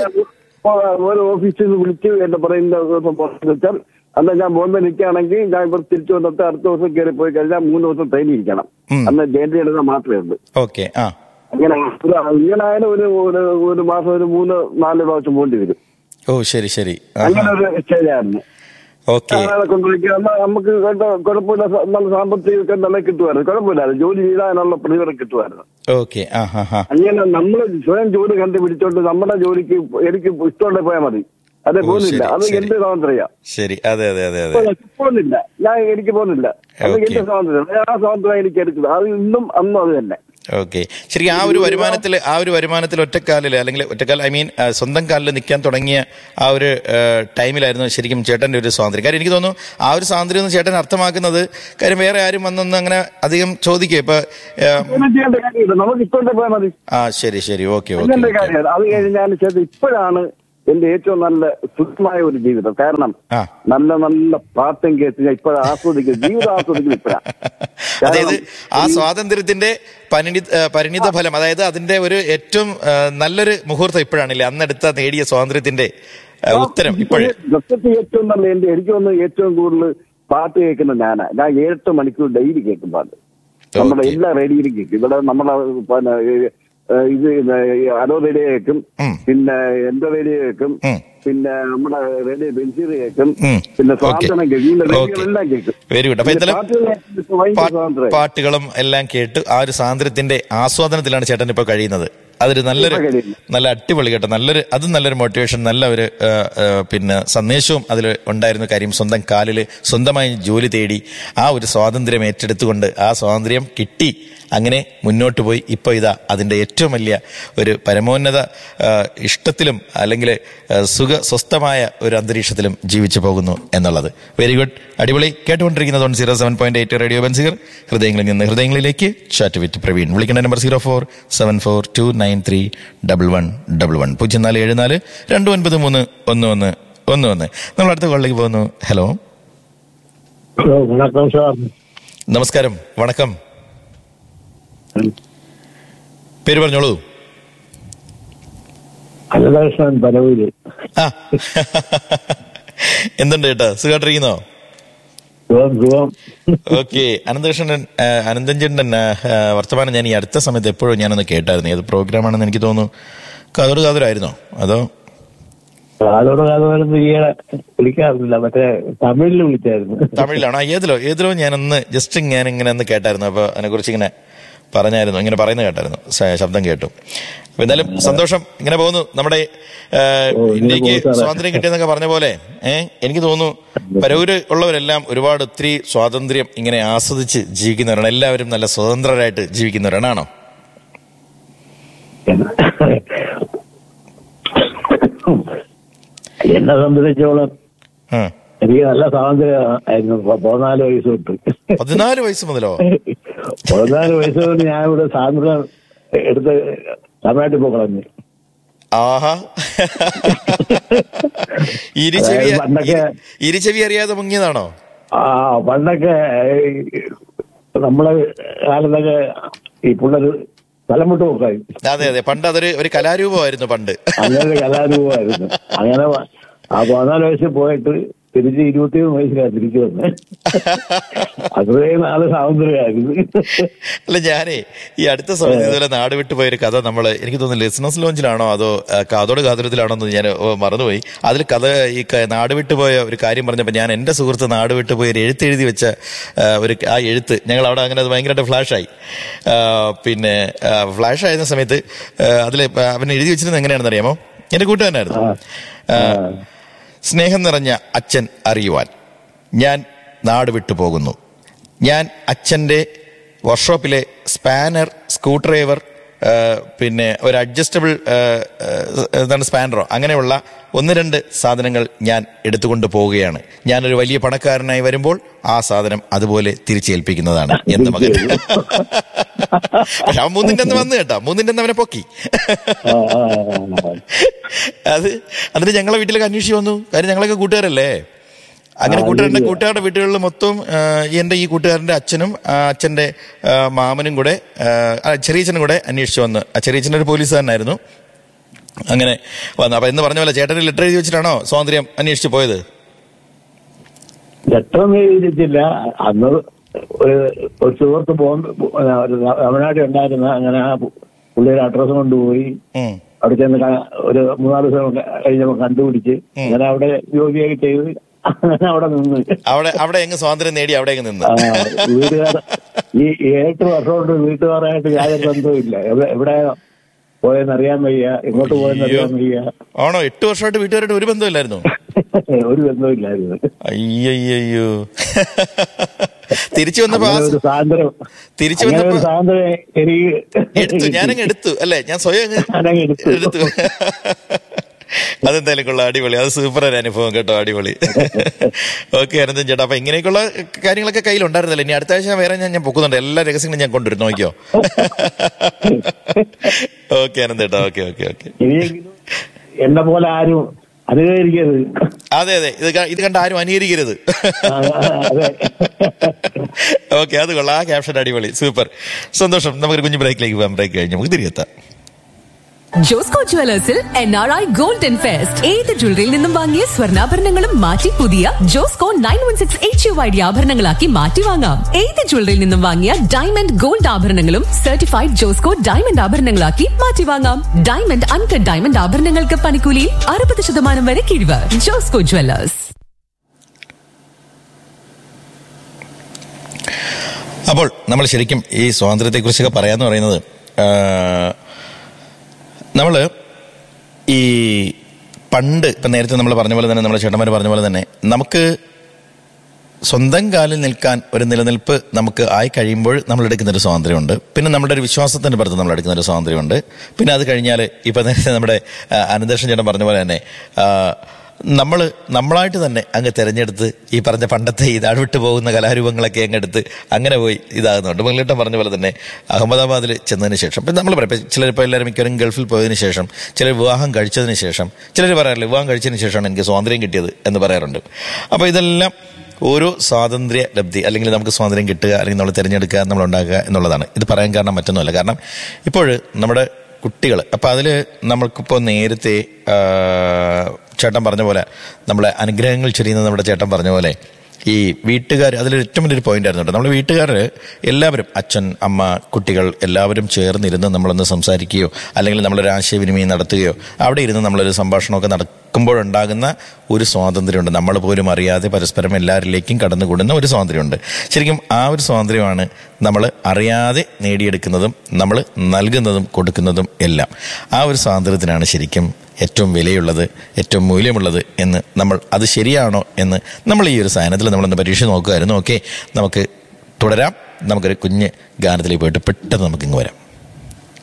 Speaker 7: ഒരു ഓഫീസിൽ നിന്ന് വിളിച്ച് എന്നെ പറയുന്ന ദിവസം പുറത്ത് വെച്ചാൽ അന്ന് ഞാൻ ബോംബെ നിൽക്കുകയാണെങ്കിൽ ഞാൻ ഇവർ തിരിച്ചു വന്നിട്ട് അടുത്ത ദിവസം കയറി പോയി കഴിഞ്ഞാൽ മൂന്ന് ദിവസം ട്രെയിനിൽ ഇരിക്കണം
Speaker 2: ഉം.
Speaker 7: അന്ന് ജയന്തി എടുക്കാൻ മാത്രമേ ഉള്ളൂ
Speaker 2: ഓക്കെ ആ
Speaker 7: അങ്ങനെ ഒരു ഇങ്ങനെ ആയാലും ഒരു ഒരു ഒരു മാസം ഒരു മൂന്ന് നാല് പ്രാവശ്യം പോകേണ്ടി വരും
Speaker 2: ഓ ശരി ശരി
Speaker 7: അങ്ങനെ ഒരു സ്റ്റേജായിരുന്നു
Speaker 2: ഓക്കെ
Speaker 7: ആളുകളെ കൊണ്ടുപോയി നമുക്ക് കേട്ടോ കുഴപ്പമില്ല സ- നല്ല സാമ്പത്തികമൊക്കെ നല്ല കിട്ടുമായിരുന്നു കുഴപ്പമില്ലായിരുന്നു ജോലി ചെയ്താനുള്ള പ്രതിഫലം കിട്ടുമായിരുന്നു
Speaker 2: ഓക്കെ ആ ഹാ ഹാ
Speaker 7: അങ്ങനെ നമ്മൾ സ്വയം ജോലി കണ്ടുപിടിച്ചോണ്ട് നമ്മുടെ ജോലിക്ക് എനിക്ക് ഇഷ്ടമുണ്ടെ പോയാൽ മതി അതെ
Speaker 2: ഓ,
Speaker 7: പോകുന്നില്ല
Speaker 2: ശരി,
Speaker 7: അത്
Speaker 2: ശരി.
Speaker 7: എന്റെ സ്വാതന്ത്ര്യ
Speaker 2: ശരി അതെ അതെ അതെ അതെ
Speaker 7: പോകുന്നില്ല ഞാൻ എനിക്ക് പോകുന്നില്ല അത്
Speaker 2: ഓക്കേ.
Speaker 7: എന്റെ സ്വാതന്ത്ര്യം ആ സ്വാതന്ത്ര്യം എനിക്ക് എടുക്കുന്നത് അത് ഇന്നും അന്നും അത് തന്നെ
Speaker 2: ഓക്കെ ശരി ആ ഒരു വരുമാനത്തിൽ ആ ഒരു വരുമാനത്തിൽ ഒറ്റക്കാലിൽ അല്ലെങ്കിൽ ഒറ്റക്കാൽ ഐ മീൻ സ്വന്തം കാലിൽ നിൽക്കാൻ തുടങ്ങിയ ആ ഒരു ടൈമിലായിരുന്നു ശരിക്കും ചേട്ടന്റെ ഒരു സ്വാതന്ത്ര്യം കാര്യം എനിക്ക് തോന്നുന്നു ആ ഒരു സ്വാതന്ത്ര്യം എന്ന് ചേട്ടൻ അർത്ഥമാക്കുന്നത് കാര്യം വേറെ ആരും വന്നൊന്നും അങ്ങനെ അധികം ചോദിക്കുക ഇപ്പൊ ഏ,
Speaker 7: ഒന്നും ചെയ്യേണ്ട കാര്യമില്ല നമുക്ക് ഇഷ്ടമുണ്ടെ പോയാൽ മതി
Speaker 2: ആ ശരി ശരി ഓക്കെ
Speaker 7: അതിന്റെ
Speaker 2: ഓക്കെ
Speaker 7: കാര്യമാണ് അത് കഴിഞ്ഞ് ഞാൻ ചെയ്ത് ഇപ്പോഴാണ് എന്റെ ഏറ്റവും നല്ല സുഖമായ ഒരു ജീവിതം കാരണം
Speaker 2: ആ.
Speaker 7: നല്ല നല്ല പാട്ടും കേട്ട് ഞാൻ ഇപ്പോഴാണ് ആസ്വദിക്കുന്നത് ജീവിതം ആസ്വദിക്കുന്നത് ഇപ്പോഴാണ്
Speaker 2: അതായത് ആ സ്വാതന്ത്ര്യത്തിന്റെ പരിണി ഏ, പരിണിത ഫലം അതായത് അതിന്റെ ഒരു ഏറ്റവും ഏ, നല്ലൊരു മുഹൂർത്തം ഇപ്പോഴാണല്ലേ അന്നെടുത്ത നേടിയ സ്വാതന്ത്ര്യത്തിന്റെ ഏ, ഉത്തരം ഇപ്പോഴും
Speaker 7: സത്യത്തിൽ ഏറ്റവും നല്ല എന്റെ എനിക്ക് തോന്നുന്നു ഏറ്റവും കൂടുതൽ പാട്ട് കേൾക്കുന്ന ഞാനാ ഞാൻ ഏഴെട്ട് മണിക്കൂർ ഡെയിലി കേൾക്കും പാട്ട് നമ്മുടെ
Speaker 2: Okay.
Speaker 7: എല്ലാ റേഡിയോയിലും കേൾക്കും ഇവിടെ നമ്മളെ പിന്നെ ഏ, ഇത് അലോ റേഡിയോ കേൾക്കും
Speaker 2: ഉം.
Speaker 7: പിന്നെ എന്റെ റേഡിയോ കേൾക്കും
Speaker 2: ഉം.
Speaker 7: പിന്നെ നമ്മുടെ റേഡിയോ ബെൻസീർ കേൾക്കും
Speaker 2: ഉം.
Speaker 7: പിന്നെ
Speaker 2: Okay.
Speaker 7: സ്വാതന്ത്ര്യം കേൾക്കും ഈ
Speaker 2: Okay.
Speaker 7: റേഡിയോകളെല്ലാം കേൾക്കും
Speaker 2: വെരി ഗുഡ് അപ്പൊ
Speaker 7: പിന്നെ
Speaker 2: എന്തായാലും
Speaker 7: പാട്ടുകൾ കേൾക്കുമ്പോൾ ഭയങ്കര
Speaker 2: പാ-
Speaker 7: സ്വാതന്ത്ര്യം
Speaker 2: പാട്ടുകളും എല്ലാം കേട്ട് ആ ഒരു സ്വാതന്ത്ര്യത്തിന്റെ ആസ്വാദനത്തിലാണ് ചേട്ടൻ ഇപ്പൊ കഴിയുന്നത് അതൊരു നല്ലൊരു
Speaker 7: ഇപ്പൊ കഴിയുന്നു.
Speaker 2: നല്ല അടിപൊളി കേട്ടോ നല്ലൊരു അതും നല്ലൊരു മോട്ടിവേഷൻ നല്ല ഒരു ആ, ആ, പിന്നെ സന്ദേശവും അതിൽ ഉണ്ടായിരുന്ന കാര്യം സ്വന്തം കാലിൽ സ്വന്തമായി ജോലി തേടി ആ ഒരു സ്വാതന്ത്ര്യം ഏറ്റെടുത്തുകൊണ്ട് ആ സ്വാതന്ത്ര്യം കിട്ടി അങ്ങനെ മുന്നോട്ട് പോയി ഇപ്പൊ ഇതാ അതിന്റെ ഏറ്റവും വലിയ ഒരു പരമോന്നത ആ, ഇഷ്ടത്തിലും അല്ലെങ്കിൽ ആ, സുഖ സ്വസ്ഥമായ ഒരു അന്തരീക്ഷത്തിലും ജീവിച്ചു പോകുന്നു എന്നുള്ളത് വെരി ഗുഡ് അടിപൊളി കേട്ടുകൊണ്ടിരിക്കുന്നത് one zero seven point eight Radio Benziger ഹൃദയങ്ങളിൽ നിന്ന് ഹൃദയങ്ങളിലേക്ക് ചാറ്റ് വിത്ത് പ്രവീൺ വിളിക്കേണ്ട number zero four seven four two nine three double one double one പൂജ്യം നാല് ഏഴ് നാല് രണ്ട് ഒൻപത് മൂന്ന് ഒന്ന് ഒന്ന് ഒന്ന് ഒന്ന് നമ്മൾ അടുത്ത കോളിലേക്ക് പോകുന്നു ഹലോ
Speaker 4: ഹലോ വണക്കം സാർ
Speaker 2: നമസ്കാരം വണക്കം പേര് പറഞ്ഞോളൂ
Speaker 4: അനന്തകൃഷ്ണൻ പരവൂര്
Speaker 2: ആ എന്തുണ്ട് ചേട്ടാ സുഖമായിട്ടിരിക്കുന്നോ
Speaker 4: സുഖം സുഖം
Speaker 2: ഓക്കെ അനന്തകൃഷ്ണൻ ആ, അനന്തൻ ചേട്ടൻ ആ, ആ, വർത്തമാനം ഞാൻ ഈ അടുത്ത സമയത്ത് എപ്പോഴും ഞാനൊന്ന് കേട്ടായിരുന്നു ഏത് പ്രോഗ്രാമാണെന്ന് എനിക്ക് തോന്നുന്നു കാതോട് കാതോരായിരുന്നോ അതോ
Speaker 4: കാലോട് കാലോട് ഈയിടെ വിളിക്കാറില്ല മറ്റേ തമിഴിൽ വിളിച്ചായിരുന്നു
Speaker 2: തമിഴിലാണോ ആ, ഏതിലോ ഏതിലോ ഞാനൊന്ന് ജസ്റ്റ് ഞാൻ ഇങ്ങനെ ഒന്ന് കേട്ടായിരുന്നു അപ്പൊ അതിനെക്കുറിച്ച് ഇങ്ങനെ പറഞ്ഞായിരുന്നു ഇങ്ങനെ പറയുന്നത് കേട്ടായിരുന്നു സ- ശബ്ദം കേട്ടു അപ്പൊ എന്തായാലും സന്തോഷം ഇങ്ങനെ പോകുന്നു നമ്മുടെ ആ,
Speaker 4: ഓ, ഇങ്ങനെ
Speaker 2: ഇന്ത്യക്ക്
Speaker 4: പോകും സാറേ.
Speaker 2: സ്വാതന്ത്ര്യം കിട്ടിയെന്നൊക്കെ പറഞ്ഞ പോലെ ഏഹ് എനിക്ക് തോന്നുന്നു പരവൂര് ഉള്ളവരെല്ലാം ഒരുപാട് ഒത്തിരി സ്വാതന്ത്ര്യം ഇങ്ങനെ ആസ്വദിച്ച് ജീവിക്കുന്നവരാണ് എല്ലാവരും നല്ല സ്വതന്ത്രരായിട്ട് ജീവിക്കുന്നവരാണോ
Speaker 4: എന്നെ സംബന്ധിച്ചോളം
Speaker 2: ആ.
Speaker 4: എനിക്ക് നല്ല സ്വാതന്ത്ര്യം ആയിരുന്നു പ- പതിനാല് വയസ്സ് തൊട്ട്
Speaker 2: പതിനാല് വയസ്സ് മുതലോ
Speaker 4: പതിനാല് വയസ്സ് തൊട്ട് ഞാൻ ഇവിടെ സ്വാതന്ത്ര്യം എടുത്ത് തമിഴ്നാട്ടിൽ പോയി കളഞ്ഞു
Speaker 2: ആഹാ ഇരുചെവി
Speaker 4: അതായത് പണ്ടൊക്കെ-
Speaker 2: ഇരി- ഇരുചെവി അറിയാതെ മുങ്ങിയതാണോ
Speaker 4: ആ പണ്ടൊക്കെ ഈ നമ്മളെ കാലത്തൊക്കെ ഈ പിള്ളേർ തലമുട്ട് നോക്കായി
Speaker 2: അതെ അതെ പണ്ട് അതൊരു ഒരു കലാരൂപമായിരുന്നു പണ്ട്
Speaker 4: അങ്ങനെ ഒരു കലാരൂപമായിരുന്നു അങ്ങനെ വ- ആ പതിനാല് വയസ്സിൽ പോയിട്ട് തിരിച്ച് ഇരുപത്തിമൂന്ന് വയസ്സിലാണ് തിരിച്ചു വന്നത് അത്രയും നാള് സ്വാതന്ത്ര്യമായിരുന്നു
Speaker 2: അല്ല ഞാനേ ഈ അടുത്ത സമയത്ത് ഇതുപോലെ നാട് വിട്ടു പോയൊരു കഥ നമ്മൾ എനിക്ക് തോന്നുന്നു ലിസണസ് ലോഞ്ചിലാണോ അതോ ആ, കാതോട് കാതുരത്തിലാണോ എന്ന് ഞാൻ ഓ, മറന്നുപോയി അതിൽ കഥ ഈ ക- നാട് വിട്ടു പോയ ഒരു കാര്യം പറഞ്ഞപ്പോൾ ഞാൻ എൻ്റെ സുഹൃത്ത് നാട് വിട്ടു പോയി ഒരു എഴുത്ത് എഴുതി വെച്ച ആ, ഒരു ആ എഴുത്ത് ഞങ്ങൾ അവിടെ അങ്ങനെ അത് ഭയങ്കരമായിട്ട് ഫ്ലാഷായി ആ, പിന്നെ ഫ്ലാഷ് ആയിരുന്ന സമയത്ത് അതിൽ അവൻ എഴുതി വെച്ചിരുന്നത് എങ്ങനെയാണെന്ന് അറിയാമോ എൻ്റെ കൂട്ടുകാരനായിരുന്നു ആ, സ്നേഹം നിറഞ്ഞ അച്ഛൻ അറിയുവാൻ ഞാൻ നാട് വിട്ടു പോകുന്നു ഞാൻ അച്ഛൻ്റെ വർക്ക്ഷോപ്പിലെ സ്പാനർ സ്ക്രൂ ഡ്രൈവർ ആ, പിന്നെ ഒരു അഡ്ജസ്റ്റബിൾ ആ, ആ, എന്താണ് സ്പാനറോ അങ്ങനെയുള്ള ഒന്ന് രണ്ട് സാധനങ്ങൾ ഞാൻ എടുത്തുകൊണ്ട് പോവുകയാണ് ഞാനൊരു വലിയ പണക്കാരനായി വരുമ്പോൾ ആ സാധനം അതുപോലെ തിരിച്ചേൽപ്പിക്കുന്നതാണ് എന്ന മകൻ പക്ഷെ അവൻ മൂന്നിന്റെ അന്ന് വന്നു കേട്ടോ മൂന്നിന്റെ അന്ന് അവനെ പൊക്കി
Speaker 4: ആ, ആ, ആ.
Speaker 2: അത് എന്നിട്ട് ഞങ്ങളെ വീട്ടിലൊക്കെ അന്വേഷിച്ച് വന്നു കാര്യം ഞങ്ങളൊക്കെ കൂട്ടുകാരല്ലേ അങ്ങനെ
Speaker 4: ആ,
Speaker 2: കൂട്ടുകാരൻ്റെ
Speaker 4: ശരിയാ.
Speaker 2: കൂട്ടുകാരുടെ വീട്ടുകളിൽ മൊത്തം ആ, എൻ്റെ ഈ കൂട്ടുകാരൻ്റെ അച്ഛനും ആ, അച്ഛൻ്റെ ആ, മാമനും കൂടെ ആ, ആ, ചെറിയച്ഛനും കൂടെ അന്വേഷിച്ച് വന്ന് ആ ചെറിയച്ഛൻ ഒരു പോലീസുകാരനായിരുന്നു അങ്ങനെ വന്നു അപ്പൊ എന്ന് പറഞ്ഞ പോലെ ചേട്ടന് ലെറ്റർ എഴുതി വെച്ചിട്ടാണോ സ്വാതന്ത്ര്യം അന്വേഷിച്ച് പോയത്
Speaker 4: ലെറ്ററൊന്നും എഴുതിയിട്ടില്ല അന്ന് ഒരു ഒരു സുഹൃത്ത് ബോംബെ ഒരു തമിഴ്നാട്ടിൽ ഉണ്ടായിരുന്ന അങ്ങനെ ആ പുള്ളിയുടെ അഡ്രസ്സ് കൊണ്ടുപോയി
Speaker 2: ഉം.
Speaker 4: അവിടെ ചെന്ന് ക- ഒരു മൂന്നാല് ദിവസം കഴിഞ്ഞപ്പോ കണ്ടുപിടിച്ച് അങ്ങനെ അവിടെ ജോലിയൊക്കെ ചെയ്ത് അങ്ങനെ അവിടെ നിന്ന്
Speaker 2: അവിടെ അവിടെ എങ്ങ് സ്വാതന്ത്ര്യം നേടി അവിടെ എങ്ങ് നിന്ന്
Speaker 4: ആ, വീട്ടുകാർ ഈ എട്ട് വർഷം കൊണ്ട് വീട്ടുകാരായിട്ട് യാതൊരു ബന്ധവുമില്ല എവിടെ എവിടെ പോയെന്ന് അറിയാൻ വയ്യ എങ്ങോട്ട് പോയെന്ന് അറിയാൻ വയ്യ
Speaker 2: ആണോ എട്ട് വർഷമായിട്ട് വീട്ടുകാരായിട്ട് ഒരു ബന്ധമില്ലായിരുന്നു
Speaker 4: ഒരു ബന്ധവുമില്ലായിരുന്നു
Speaker 2: അയ്യയ്യോ തിരിച്ചു വന്നപ്പോ ആ
Speaker 4: അങ്ങനെ ഒരു സ്വാതന്ത്ര്യം
Speaker 2: തിരിച്ചു
Speaker 4: അങ്ങനെ ഒരു
Speaker 2: വന്നപ്പോ
Speaker 4: സ്വാതന്ത്ര്യം എനിക്ക്
Speaker 2: എടുത്തു ഞാനങ്ങ് എടുത്തു അല്ലേ ഞാൻ സ്വയം അങ്ങ്
Speaker 4: ഞാനങ്ങ് എടുത്തു.
Speaker 2: എടുത്തു അതെന്തായാലും കൊള്ളാം അടിപൊളി അത് സൂപ്പർ ഒരു അനുഭവം കേട്ടോ അടിപൊളി ഓക്കെ അനന്തൻ ചേട്ടാ അപ്പൊ ഇങ്ങനെയൊക്കെയുള്ള കാര്യങ്ങളൊക്കെ കയ്യിലുണ്ടായിരുന്നല്ലോ ഇനി അടുത്ത ആഴ്ച വേറെ ഞാൻ ഞാൻ പൊക്കുന്നുണ്ട് എല്ലാ രഹസ്യങ്ങളും ഞാൻ കൊണ്ടുവരും നോക്കിയോ ഓക്കെ അനന്തേട്ടാ ഓക്കെ ഓക്കെ ഓക്കെ
Speaker 4: ഇനിയെങ്കിലും എന്നെ പോലെ ആരും അനുകരിക്കരുത്
Speaker 2: അതെ അതെ ഇത് ക- ഇത് കണ്ട് ആരും അനുകരിക്കരുത്
Speaker 4: ആ, അതെ
Speaker 2: ഓക്കെ അത് കൊള്ളാം ആ ക്യാപ്ഷൻ അടിപൊളി സൂപ്പർ സന്തോഷം നമുക്കൊരു കുഞ്ഞു ബ്രേക്കിലേക്ക് പോകാം ബ്രേക്ക് കഴിഞ്ഞ് നമുക്ക് തിരികെ എത്താം
Speaker 8: ജോസ്കോ ജുവലേഴ്സിൽ N R I golden fest ഏത് ജ്വല്ലറിയിൽ നിന്നും വാങ്ങിയ സ്വർണ്ണാഭരണങ്ങളും മാറ്റി പുതിയ Josco nine one six H U I D ആഭരണങ്ങളാക്കി മാറ്റി വാങ്ങാം ഏത് ജ്വല്ലറിയിൽ നിന്നും വാങ്ങിയ ഡയമണ്ട് ഗോൾഡ് ആഭരണങ്ങളും സർട്ടിഫൈഡ് ജോസ്കോ ഡയമണ്ട് ആഭരണങ്ങളാക്കി മാറ്റി വാങ്ങാം ഡയമണ്ട് അൺകട്ട് ഡയമണ്ട് ആഭരണങ്ങൾക്ക് പണിക്കൂലിയിൽ അറുപത് ശതമാനം വരെ കിഴിവ് ജോസ്കോ ജുവലേഴ്സ്
Speaker 2: അപ്പോൾ നമ്മൾ ശരിക്കും ഈ സ്വാതന്ത്ര്യത്തെക്കുറിച്ചൊക്കെ പറയാന്ന് പറയുന്നത് നമ്മൾ ഈ പണ്ട് ഇപ്പം നേരത്തെ നമ്മൾ പറഞ്ഞ പോലെ തന്നെ നമ്മുടെ ചേട്ടന്മാർ പറഞ്ഞ പോലെ തന്നെ നമുക്ക് സ്വന്തം കാലിൽ നിൽക്കാൻ ഒരു നിലനിൽപ്പ് നമുക്ക് ആയി കഴിയുമ്പോൾ നമ്മൾ എടുക്കുന്ന ഒരു സ്വാതന്ത്ര്യമുണ്ട് പിന്നെ നമ്മുടെ ഒരു വിശ്വാസത്തിന്റെ പുറത്ത് നമ്മൾ എടുക്കുന്ന ഒരു സ്വാതന്ത്ര്യമുണ്ട് പിന്നെ അത് കഴിഞ്ഞാൽ ഇപ്പം നേരത്തെ നമ്മുടെ ആ, അനന്തകൃഷ്ണൻ ചേട്ടൻ പറഞ്ഞ പോലെ തന്നെ നമ്മൾ നമ്മളായിട്ട് തന്നെ അങ്ങ് തിരഞ്ഞെടുത്ത് ഈ പറഞ്ഞ പണ്ടത്തെ ഈ നാട് വിട്ടു പോകുന്ന കലാരൂപങ്ങളൊക്കെ അങ്ങ് എടുത്ത് അങ്ങനെ പോയി ഇതാകുന്നുണ്ട് മുരളിട്ടൻ പറഞ്ഞ പോലെ തന്നെ അഹമ്മദാബാദിൽ ചെന്നതിന് ശേഷം ഇപ്പം നമ്മൾ പറയാം ഇപ്പം ചിലരിപ്പോൾ എല്ലാവരും മിക്കവരും ഗൾഫിൽ പോയതിന് ശേഷം ചിലർ വിവാഹം കഴിച്ചതിന് ശേഷം ചിലർ പറയാറില്ല വിവാഹം കഴിച്ചതിന് ശേഷമാണ് എനിക്ക് സ്വാതന്ത്ര്യം കിട്ടിയത് എന്ന് പറയാറുണ്ട് അപ്പോൾ ഇതെല്ലാം ഓരോ സ്വാതന്ത്ര്യ ലബ്ധി അല്ലെങ്കിൽ നമുക്ക് സ്വാതന്ത്ര്യം കിട്ടുക അല്ലെങ്കിൽ നമ്മൾ തിരഞ്ഞെടുക്കുക നമ്മൾ ഉണ്ടാക്കുക എന്നുള്ളതാണ് ഇത് പറയാൻ കാരണം മറ്റൊന്നുമല്ല കാരണം ഇപ്പോൾ നമ്മുടെ കുട്ടികൾ അപ്പം അതിൽ നമ്മൾക്കിപ്പോൾ നേരത്തെ ആ, ചേട്ടൻ പറഞ്ഞ പോലെ നമ്മളെ അനുഗ്രഹങ്ങൾ ചൊരിയുന്നത് നമ്മുടെ ചേട്ടൻ പറഞ്ഞ പോലെ ഈ വീട്ടുകാർ അതിൽ ഏറ്റവും വലിയൊരു പോയിന്റ് ആയിരുന്നു കേട്ടോ നമ്മുടെ വീട്ടുകാർ എല്ലാവരും അച്ഛൻ അമ്മ കുട്ടികൾ എല്ലാവരും ചേർന്നിരുന്ന് നമ്മളൊന്ന് സംസാരിക്കുകയോ അല്ലെങ്കിൽ നമ്മളൊരു ആശയവിനിമയം നടത്തുകയോ അവിടെ ഇരുന്ന് നമ്മളൊരു സംഭാഷണമൊക്കെ നടക്കുമ്പോഴുണ്ടാകുന്ന ഒരു സ്വാതന്ത്ര്യമുണ്ട് നമ്മൾ പോലും അറിയാതെ പരസ്പരം എല്ലാവരിലേക്കും കടന്നുകൂടുന്ന ഒരു സ്വാതന്ത്ര്യമുണ്ട് ശരിക്കും ആ ഒരു സ്വാതന്ത്ര്യമാണ് നമ്മൾ അറിയാതെ നേടിയെടുക്കുന്നതും നമ്മൾ നൽകുന്നതും കൊടുക്കുന്നതും എല്ലാം ആ ഒരു സ്വാതന്ത്ര്യത്തിനാണ് ശരിക്കും ഏറ്റവും വിലയുള്ളത് ഏറ്റവും മൂല്യമുള്ളത് എന്ന് നമ്മൾ അത് ശരിയാണോ എന്ന് നമ്മൾ ഈ ഒരു സാധനത്തിൽ നമ്മളൊന്ന് പരീക്ഷ നോക്കുമായിരുന്നു ഓക്കെ നമുക്ക് തുടരാം നമുക്കൊരു കുഞ്ഞ് ഗാനത്തിലേക്ക് പോയിട്ട് പെട്ടെന്ന് നമുക്കിങ്ങ് വരാം